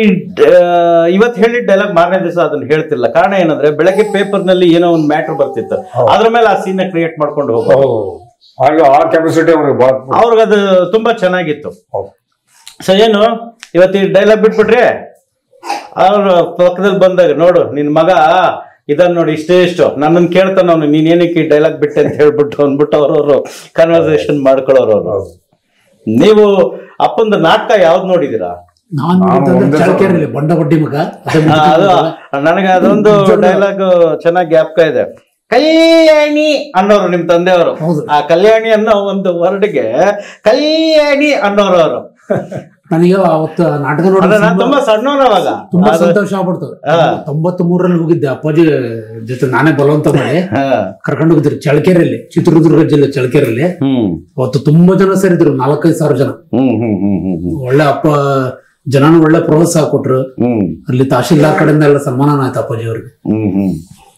ಇವತ್ತು ಹೇಳಿದ ಡೈಲಾಗ್ ಮಾರನೇ ದಿವಸ ಅದನ್ನ ಹೇಳ್ತಿಲ್ಲ ಕಾರಣ ಏನಂದ್ರೆ ಬೆಳಗ್ಗೆ ಪೇಪರ್ ನಲ್ಲಿ ಏನೋ ಒಂದು ಮ್ಯಾಟರ್ ಬರ್ತಿತ್ತು ಅದ್ರ ಮೇಲೆ ಆ ಸೀನ್ ಕ್ರಿಯೇಟ್ ಮಾಡ್ಕೊಂಡು ಹೋಗೋ ಹಾಗೆ ಆ ಕೆಪಾಸಿಟಿ ಅವ್ರಿಗೆ ಬಹಳ ಅವ್ರಿಗೆ ಅದು ತುಂಬಾ ಚೆನ್ನಾಗಿತ್ತು ಹೌದು. ಸೊ ಏನು ಇವತ್ತು ಈ ಡೈಲಾಗ್ ಬಿಟ್ಬಿಟ್ರೆ ಅವ್ರು ಪಕ್ಕದಲ್ಲಿ ಬಂದಾಗ ನೋಡು ನಿನ್ ಮಗ ಇದನ್ನ ನೋಡಿ ಇಷ್ಟೇ ಇಷ್ಟು ನನ್ನನ್ನು ಕೇಳ್ತಾನ ಅವನು ನೀನ್ ಏನಕ್ಕೆ ಈ ಡೈಲಾಗ್ ಬಿಟ್ಟೆ ಅಂತ ಹೇಳ್ಬಿಟ್ಟು ಅಂದ್ಬಿಟ್ಟು ಅವ್ರವ್ರು ಕನ್ವರ್ಸೇಷನ್ ಮಾಡ್ಕೊಳ್ಳೋರು ಅವ್ರು ನೀವು ಅಪ್ಪಂದು ನಾಟಕ ಯಾವ್ದು ನೋಡಿದೀರಾ ನಾನ್ ನೋಡಿದಂದ್ರೆ ಒಂದೇ ಚಳಕೆರೆಯಲ್ಲಿ ಬಂಡ ಬಡ್ಡಿ ಮಗ ಅದೇ ಆ, ಅದು ನನಗೆ ಅದೊಂದು ಡೈಲಾಗ್ ಚೆನ್ನಾಗಿ ಜ್ಞಾಪಕ ಇದೆ ಕಲ್ಯಾಣಿ ಅನ್ನೋರು ನಿಮ್ ತಂದೆಯವರು ಹೌದು. ಆ ಕಲ್ಯಾಣಿ ಅನ್ನೋ ಒಂದು ವರ್ಡ್ಗೆ ಕಲ್ಯಾಣಿ ಅನ್ನೋರು ಅವರು ನನಗೆ ಅವತ್ತು ನಾಟಕ ನೋಡಿ ಅಂದ್ರೆ ನಾನು ತುಂಬಾ ಸಣ್ಣವನು ಅವಾಗ ತುಂಬಾ ಅದು- ಸಂತೋಷ ಆಗ್ಬಿಡ್ತು ಹಾ. ತೊಂಬತ್ ಮೂರಲ್ಲಿ ಹೋಗಿದ್ದೆ ಅಪ್ಪಾಜಿ ಜೊತೆ ನಾನೇ ಬಲವಂತ ಮಾಡಿ ಹಾ. ಕರ್ಕೊಂಡು ಹೋಗಿದ್ರು ಚಳಕೆರೆಯಲ್ಲಿ ಚಿತ್ರದುರ್ಗ ಜಿಲ್ಲೆ ಚಳಕೆರೆಯಲ್ಲಿ ಹ್ಮ್ ಅವತ್ತು ತುಂಬಾ ಜನ ಸೇರಿದ್ರು ನಾಲ್ಕೈದು ಸಾವಿರ ಜನ ಹ್ಮ್ ಹ್ಮ್ ಹ್ಮ್ ಹ್ಮ್ ಹ್ಮ್ ಒಳ್ಳೆ ಅಪ್ಪ ಜನನು ಒಳ್ಳೆ ಪ್ರೋತ್ಸಾಹ ಕೊಟ್ರು ಹ್ಮ್ ಅಲ್ಲಿ ತಹಶೀಲ್ದಾರ್ ಕಡೆಯಿಂದ ಎಲ್ಲ ಸನ್ಮಾನ ಆಯ್ತು ಅಪ್ಪಾಜಿ ಅವ್ರಿಗೆ ಹ್ಮ್ ಹ್ಮ್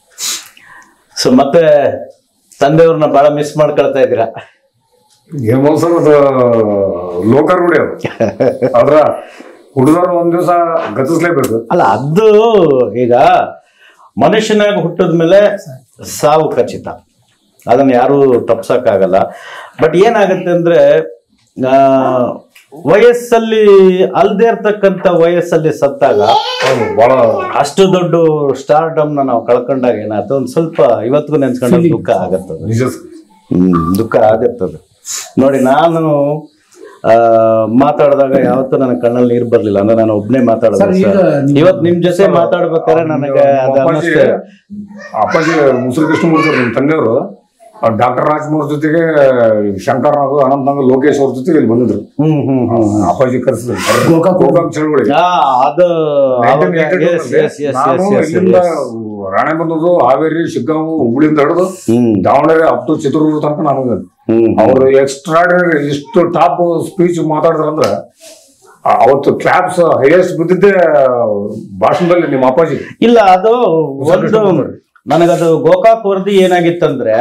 ಸೊ ಮತ್ತೆ ತಂದೆಯವ್ರನ್ನ ಬಹಳ ಮಿಸ್ ಮಾಡ್ಕೊಳ್ತಾ ಇದ್ದೀರಾ ಏನೋ ಸರ್ ಅದು ಲೋಕಾರೂಢಿ ಅದು ಆದ್ರ ಹುಡುಗರು ಒಂದ್ ದಿವಸ ಗತಿಸ್ಲೇಬೇಕು ಅಲ್ಲ ಅದು ಈಗ ಮನುಷ್ಯನಾಗಿ ಹುಟ್ಟಿದ ಮೇಲೆ ಸಾವು ಖಚಿತ ಅದನ್ನ ಯಾರು ತಪ್ಸಕ್ಕಾಗಲ್ಲ ಬಟ್ ಏನಾಗುತ್ತೆ ಅಂದ್ರೆ ಆ, ವಯಸ್ಸಲ್ಲಿ ಅಲ್ದೇ ಇರ್ತಕ್ಕಂಥ ವಯಸ್ಸಲ್ಲಿ ಸತ್ತಾಗ ಬಹಳ ಅಷ್ಟು ದೊಡ್ಡ ಸ್ಟಾರ್ಡಮ್ನ ನಾವು ಕಳ್ಕೊಂಡಾಗ ಏನಾಯ್ತು ಒಂದ್ ಸ್ವಲ್ಪ ಇವತ್ತಿಗೂ ನೆನ್ಸ್ಕೊಂಡ್ರೆ ದುಃಖ ಆಗತ್ತದ ನಿಜ ಸರ್. ಹ್ಮ್ ದುಃಖ ಆಗತ್ತದ ನೋಡಿ ನಾನು ಆ ಮಾತಾಡಿದಾಗ ಯಾವತ್ತೂ ನನ್ನ ಕಣ್ಣಲ್ಲಿ ನೀರು ಬರ್ಲಿಲ್ಲ ಅಂದ್ರೆ ನಾನು ಒಬ್ನೇ ಮಾತಾಡೋದು ಸರ್, ಈಗ ಸರ್. ನೀವು- ಇವತ್ ನಿಮ್ ಜೊತೆ ಮಾತಾಡ್ಬೇಕಾದ್ರೆ ನನಗೆ ಅದು ಅಪ್ಪಾಜಿ ಅನ್ನಿಸ್ತು. ಅಪ್ಪಾಜಿ ಮುಸುರು ಕೃಷ್ಣಮೂರ್ತಿ ಅವ್ರು, ನಿಮ್ ತಂದೆಯವರು ಡಾಕ್ಟರ್ ರಾಜ್ಕುಮಾರ್ ಜೊತೆಗೆ ಶಂಕರ್ ನಾಗು ಅನಂತ್ ನಾಗು ಲೋಕೇಶ್ ಅವ್ರ ಜೊತೆಗೆ ಇಲ್ಲಿ ಬಂದಿದ್ರು ಹ್ಮ್ ಹ್ಮ್ ಹ್ಮ್ ಅಪ್ಪಾಜಿ ಕರೆಸಿದ್ರು ಗೋಕಾಕ್ ಗೋಕಾಕ್ ಚಳವಳಿ ಆ, ಅದು ಅವಾಗ- 1982 yes, yes, yes, ನಾನು yes, yes, ಇಲ್ಲಿಂದ yes. ರಾಣೆಬೆನ್ನೂರು ಹಾವೇರಿ ಶಿಗ್ಗಾಂವ್ ಹುಬ್ಳಿಯಿಂದ ಹಿಡಿದು ಹ್ಮ್ ದಾವಣಗೆರೆ ಅಪ್ ಟು ಚಿತ್ರದುರ್ಗ ತನಕ ನಾನು ಹ್ಮ್ ಅವರು ಎಕ್ಸ್ಟ್ರಾಡಿನರಿ ಇಷ್ಟು ಟಾಪ್ ಸ್ಪೀಚ್ ಮಾತಾಡಿದ್ರಂದ್ರೆ ಆ- ಅವತ್ತು ಕ್ಲಾಪ್ಸ್ ಹೈಯೆಸ್ಟ್ ಬಿದ್ದಿದ್ದೆ ಭಾಷಣದಲ್ಲಿ ನಿಮ್ಮ ಅಪ್ಪಾಜಿ ಇಲ್ಲ ಅದು ಒಂದು ನನಗದು ಗೋಕಾಕ್ ವರದಿ ಏನಾಗಿತ್ತಂದ್ರೆ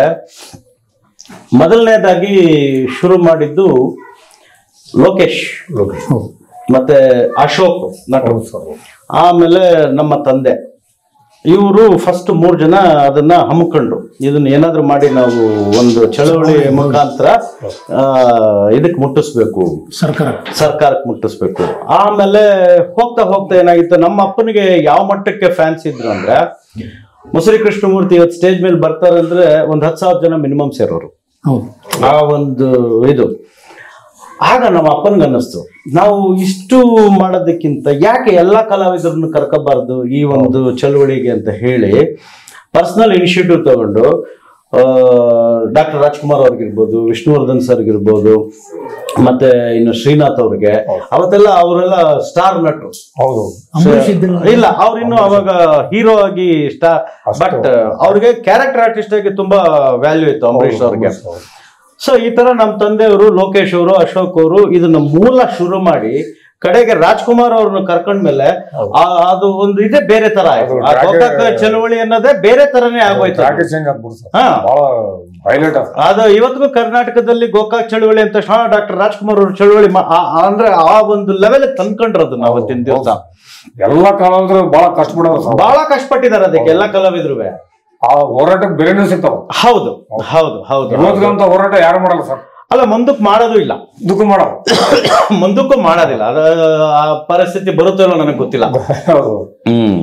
ಮೊದಲನೇದಾಗಿ ಶುರು ಮಾಡಿದ್ದು ಲೋಕೇಶ್ ಹೌದು ಮತ್ತೆ ಅಶೋಕ್ ನಟ ಹೌದು ಸರ್ ಆಮೇಲೆ ನಮ್ಮ ತಂದೆ ಇವರು ಫಸ್ಟ್ ಮೂರು ಜನ ಅದನ್ನ ಹಮ್ಮಿಕೊಂಡ್ರು ಇದನ್ನ ಏನಾದ್ರೂ ಮಾಡಿ ನಾವು ಒಂದು ಚಳವಳಿ ಮುಖಾಂತರ ಇದಕ್ಕೆ ಮುಟ್ಟಿಸ್ಬೇಕು ಸರ್ಕಾರ ಸರ್ಕಾರಕ್ಕೆ ಮುಟ್ಟಿಸ್ಬೇಕು ಆಮೇಲೆ ಹೋಗ್ತಾ ಹೋಗ್ತಾ ಏನಾಗಿತ್ತು ನಮ್ಮ ಅಪ್ಪನಿಗೆ ಯಾವ ಮಟ್ಟಕ್ಕೆ ಫ್ಯಾನ್ಸ್ ಇದ್ರು ಅಂದ್ರೆ ಮುಸರಿ ಕೃಷ್ಣಮೂರ್ತಿ ಇವತ್ತು ಸ್ಟೇಜ್ ಮೇಲೆ ಬರ್ತಾರೆ ಅಂದ್ರೆ ಒಂದ್ ಹತ್ತು ಸಾವಿರ ಜನ ಮಿನಿಮಮ್ ಸೇರೋರು ಹೌದು ಆ ಒಂದು ಇದು ಆಗ ನಮ್ಮ ಅಪ್ಪನಿಗೆ ಅನ್ನಿಸ್ತು ನಾವು ಇಷ್ಟು ಮಾಡೋದಕ್ಕಿಂತ ಯಾಕೆ ಎಲ್ಲ ಕಲಾವಿದರನ್ನು ಕರ್ಕೋಬಾರ್ದು ಈ ಒಂದು ಚಳುವಳಿಗೆ ಅಂತ ಹೇಳಿ ಪರ್ಸನಲ್ ಇನಿಷಿಯೇಟಿವ್ ತಗೊಂಡು ಡಾಕ್ಟರ್ ರಾಜ್ಕುಮಾರ್ ಅವ್ರಿಗಿರ್ಬೋದು ವಿಷ್ಣುವರ್ಧನ್ ಸರ್ಗಿರ್ಬೋದು ಮತ್ತೆ ಇನ್ನು ಶ್ರೀನಾಥ್ ಅವ್ರಿಗೆ ಅವತ್ತೆಲ್ಲ ಅವರೆಲ್ಲ ಸ್ಟಾರ್ ನಟರು ಹೌದು ಅಂಬರೀಷ್ ಇದ್ದಿಲ್ಲ ಇಲ್ಲ ಅವ್ರಿನ್ನು ಅವಾಗ ಹೀರೋ ಆಗಿ ಸ್ಟಾರ್ ಬಟ್ ಅವ್ರಿಗೆ ಕ್ಯಾರೆಕ್ಟರ್ ಆರ್ಟಿಸ್ಟ್ ಆಗಿ ತುಂಬಾ ವ್ಯಾಲ್ಯೂ ಇತ್ತು ಅಂಬರೀಷ್ ಅವ್ರಿಗೆ ಸೊ ಈ ತರ ನಮ್ಮ ತಂದೆಯವರು ಲೋಕೇಶ್ ಅವರು ಅಶೋಕ್ ಅವರು ಇದನ್ನ ಮೂಲ ಶುರು ಮಾಡಿ ಕಡೆಗೆ ರಾಜ್ಕುಮಾರ್ ಅವ್ರನ್ನ ಕರ್ಕೊಂಡ್ಮೇಲೆ ಆ- ಅದು ಒಂದು ಇದೇ ಬೇರೆ ತರ ಆಯ್ತು ಆ ಅದು ಗೋಕಾಕ ಚಳವಳಿ ಅನ್ನೋದೇ ಬೇರೆ ತರನೇ ಆಗೋಯ್ತು ಅದು. ಜಾಕೆಟ್ ಚೇಂಜ್ ಆಗ್ಬಿಡ್ತು ಸರ್ ಹಾ ಬಹಳ ಹೈಲೈಟ್ ಅದ ಅದು ಇವತ್ತಿಗೂ ಕರ್ನಾಟಕದಲ್ಲಿ ಗೋಕಾಕ್ ಚಳವಳಿ ಅಂತ ಹಾ ಡಾಕ್ಟರ್ ರಾಜ್ಕುಮಾರ್ ಅವ್ರ ಚಳವಳಿ ಮಾ- ಆ- ಆ- ಅಂದ್ರೆ ಆ ಒಂದು ಲೆವೆಲ್ ತಂದ್ಕೊಂಡ್ರದು ನಾವು ಅವತ್ತಿನ ದಿವಸ ಎಲ್ಲಾ ಕಲಾವಿದ್ರು ಬಹಳ ಕಷ್ಟಪಡೋರು ಸರ್ ಬಹಳ ಕಷ್ಟಪಟ್ಟಿದ್ದಾರೆ ಅದಕ್ಕೆ ಎಲ್ಲ ಕಲಾವಿದ್ರು ಆ ಹೋರಾಟಕ್ಕೆ ಬೆಲೆನೂ ಸಿಗ್ತಾವ ಹೌದು ಹೌದು ಹೌದು ಇವತ್ತಿಗಂತ ಹೋರಾಟ ಯಾರು ಮಾಡಲ್ಲ ಸರ್ ಅಲ್ಲ ಮುಂದಕ್ಕೆ ಮಾಡೋದು ಇಲ್ಲ ದುಃಖ ಮಾಡಲ್ಲ ಮುಂದಕ್ಕೂ ಮಾಡೋದಿಲ್ಲ ಅದ ಆ ಪರಿಸ್ಥಿತಿ ಬರುತ್ತೋ ಇಲ್ಲೋ ನನಗೆ ಗೊತ್ತಿಲ್ಲ ಹೌದು ಹ್ಮ್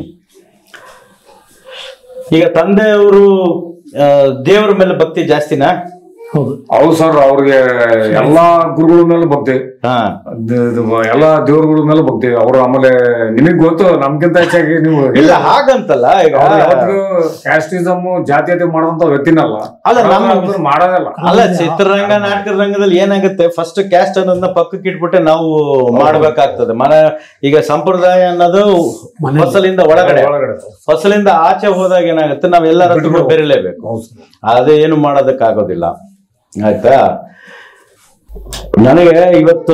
ಈಗ ತಂದೆಯವರು ಆ, ದೇವರ ಮೇಲೆ ಭಕ್ತಿ ಜಾಸ್ತಿನಾ ಹೌದು ಹೌದು ಸರ್ ಅವ್ರಿಗೆ ಎಲ್ಲಾ ಗುರುಗಳ ಮೇಲೆ ಭಕ್ತಿ ಹಾ ಅದ್- ಇದು ಎಲ್ಲಾ ದೇವ್ರಗಳ ಮೇಲೆ ಭಕ್ತಿ ಅವ್ರು ಆಮೇಲೆ ನಿಮಗ್ ಗೊತ್ತು ನಮ್ಗಿಂತ ಹೆಚ್ಚಾಗಿ ನೀವು ಇಲ್ಲ ಹಾಗಂತಲ್ಲ ಈಗ ಕ್ಯಾಸ್ಟಿಸಮ್ ಜಾತೀಯತೆ ಮಾಡುವಂತ ವ್ಯಕ್ತಿನಲ್ಲ ಅಲ್ಲ, ನಮ್ಮ- ಅದನ್ನ ಮಾಡೋದಲ್ಲ ಅಲ್ಲ ಚಿತ್ರರಂಗ ನಾಟಕ ರಂಗದಲ್ಲಿ ಏನಾಗುತ್ತೆ ಫಸ್ಟ್ ಕ್ಯಾಸ್ಟ್ ಅನ್ನೋದನ್ನ ಪಕ್ಕಕ್ಕೆ ಇಟ್ಬಿಟ್ಟೆ ನಾವು ಮಾಡ್ಬೇಕಾಗ್ತದೆ ಮನ ಈಗ ಸಂಪ್ರದಾಯ ಅನ್ನೋದು ಫಸಲಿಂದ ಒಳಗಡೆ ಒಳಗಡೆ ಫಸಲಿಂದ ಆಚೆ ಹೋದಾಗ ಏನಾಗುತ್ತೆ ನಾವ್ ಎಲ್ಲರ ಹತ್ರ ಬೆರಿಲೇಬೇಕು ಹೌದು ಸರ್. ಅದೇನು ಮಾಡೋದಕ್ಕಾಗೋದಿಲ್ಲ ಆಯ್ತಾ ನನಗೆ ಇವತ್ತು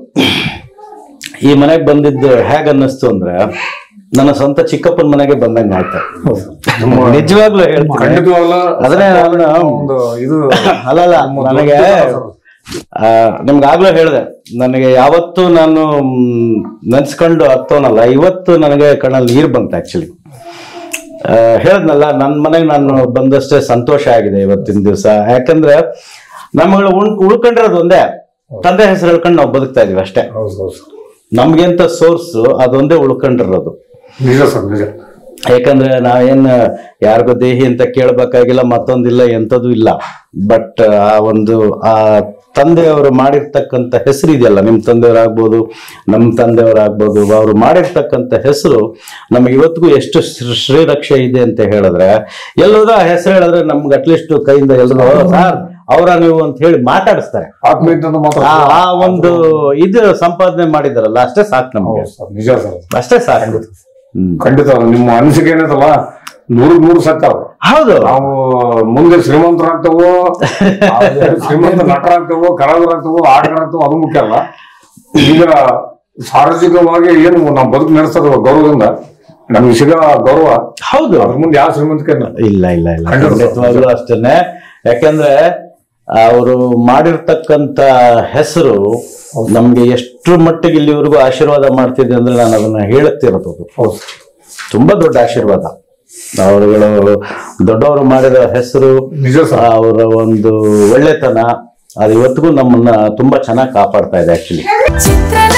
ಈ ಮನೆಗೆ ಬಂದಿದ್ದು ಹೇಗ್ ಅನ್ನಿಸ್ತು ಅಂದ್ರೆ ನನ್ನ ಸ್ವಂತ ಚಿಕ್ಕಪ್ಪನ ಮನೆಗೆ ಬಂದಂಗ ಆಯ್ತು ನಿಜವಾಗ್ಲೂ ಹೇಳ್ತೀನಿ ಖಂಡಿತವಾಗ್ಲೂ ಅದನ್ನೇ ನಾನು ಒಂದು ಇದು ಅಲ್ಲಲ್ಲ ನಮ್ಮ ನನಗೆ ದೊಡ್ಡ ಸರ್. ಆ, ನಿಮ್ಗೆ ಆಗ್ಲೂ ಹೇಳಿದೆ ನನಗೆ ಯಾವತ್ತು ನಾನು ಮ್, ನೆನ್ಸ್ಕೊಂಡು ಹತ್ತೋನಲ್ಲ ಇವತ್ತು ನನಗೆ ಕಣ್ಣಲ್ಲಿ ನೀರು ಬಂತು ಆಕ್ಚುಲಿ ಹೇಳದ್ನಲ್ಲ ನನ್ನ ಮನೆಗೆ ನಾನು ಬಂದಷ್ಟೇ ಸಂತೋಷ ಆಗಿದೆ ಇವತ್ತಿನ ದಿವಸ ಯಾಕಂದ್ರೆ ನಮ್ಮಗಳು ಉಳ್ ಉಳ್ಕೊಂಡಿರೋದು ಒಂದೇ ತಂದೆ ಹೆಸರು ಹೇಳ್ಕೊಂಡು ನಾವು ಬದುಕ್ತಾ ಇದೀವಿ ಅಷ್ಟೇ ಹೌದು ಹೌದು ಸರ್. ನಮ್ಗೆಂತ ಸೋರ್ಸ್ ಅದೊಂದೇ ಉಳ್ಕೊಂಡಿರೋದು ನಿಜ ಸರ್ ನಿಜ ಯಾಕಂದ್ರೆ ನಾವೇನ್ ಯಾರಿಗೋ ದೇಹಿ ಅಂತ ಕೇಳ್ಬೇಕಾಗಿಲ್ಲ ಮತ್ತೊಂದಿಲ್ಲ ಎಂಥದ್ದು ಇಲ್ಲ ಬಟ್ ಆ ಒಂದು ಆ ತಂದೆಯವರು ಮಾಡಿರ್ತಕ್ಕಂಥ ಹೆಸರು ಇದೆಯಲ್ಲ ನಿಮ್ಮ ತಂದೆಯವರಾಗ್ಬೋದು ನಮ್ಮ ತಂದೆಯವರಾಗ್ಬೋದು ಅವರು ಮಾಡಿರ್ತಕ್ಕಂಥ ಹೆಸರು ನಮಗೆ ಇವತ್ತಿಗೂ ಎಷ್ಟು ಶ್ರೀ- ಶ್ರೀರಕ್ಷೆ ಇದೆ ಅಂತ ಹೇಳಿದ್ರೆ ಎಲ್ಲೋದೋ ಆ ಹೆಸರು ಹೇಳಿದ್ರೆ ನಮ್ಗೆ ಅಟ್ಲೀಸ್ಟ್ ಕೈಯಿಂದ ಎಲ್ಲರೂ ಸರ್ ಅವರ ನೀವು ಅಂತ ಹೇಳಿ ಮಾತಾಡಿಸ್ತಾರೆ ಆತ್ಮೀಯತೆ ಮಾತ್ರ ಆ ಆ ಒಂದು ಇದು ಸಂಪಾದನೆ ಮಾಡಿದಾರಲ್ಲ ಅಷ್ಟೇ ಸಾಕು ನಮ್ಗೆ ಹೌದು ಸರ್ ನಿಜ ಸರ್ ಅಷ್ಟೇ ಸಾಕು ಹ್ಮ್ ಖಂಡಿತ ನಿಮ್ಮ ಅನಿಸಿಕೆ ಏನೈತಲ್ಲ ನೂರು ನೂರು ಸತ್ಯ ಅದು. ಹೌದು ನಾವು ಮುಂದೆ ಶ್ರೀಮಂತರಾಗ್ತವೋ ಆಮೇಲೆ ಶ್ರೀಮಂತ ನಟರಾಗ್ತವೋ ಕಲಾವಿದರಾಗ್ತವೋ ಆಟಗಾರಾಗ್ತವೋ ಅದು ಮುಖ್ಯ ಅಲ್ಲ ಈಗ ಸಾರ್ವಜನಿಕವಾಗಿ ಏನು ನಾವು ಬದುಕು ನಡೆಸ್ತದ ಗೌರವದಿಂದ ನಮ್ಗೆ ಸಿಗೋ ಗೌರವ ಹೌದು ಅದ್ರ ಮುಂದೆ ಯಾವ ಶ್ರೀಮಂತಿಕೆ ಇಲ್ಲ ಇಲ್ಲ ಇಲ್ಲ ಖಂಡಿತ. ಖಂಡಿತವಾಗ್ಲೂ ಅಷ್ಟೇನೆ ಯಾಕಂದ್ರೆ ಅವರು ಮಾಡಿರ್ತಕ್ಕಂತ ಹೆಸರು ನಮ್ಗೆ ಎಷ್ಟು ಮಟ್ಟಿಗೆ ಇಲ್ಲಿವರೆಗೂ ಆಶೀರ್ವಾದ ಮಾಡ್ತಿದೆ ಅಂದ್ರೆ ನಾನು ಅದನ್ನ ಹೇಳುತ್ತಿರೋದು ಅದು. ಹೌದು ತುಂಬಾ ದೊಡ್ಡ ಆಶೀರ್ವಾದ ಅವರುಗಳು ದೊಡ್ಡವರು ಮಾಡಿರೋ ಹೆಸರು ನಿಜ ಸರ್ ಅವರ ಒಂದು ಒಳ್ಳೆತನ ಅದು ಇವತ್ತಿಗೂ ನಮ್ಮನ್ನ ತುಂಬಾ ಚೆನ್ನಾಗಿ ಕಾಪಾಡ್ತಾ ಇದೆ ಆಕ್ಚುಲಿ ಚಿತ್ರನ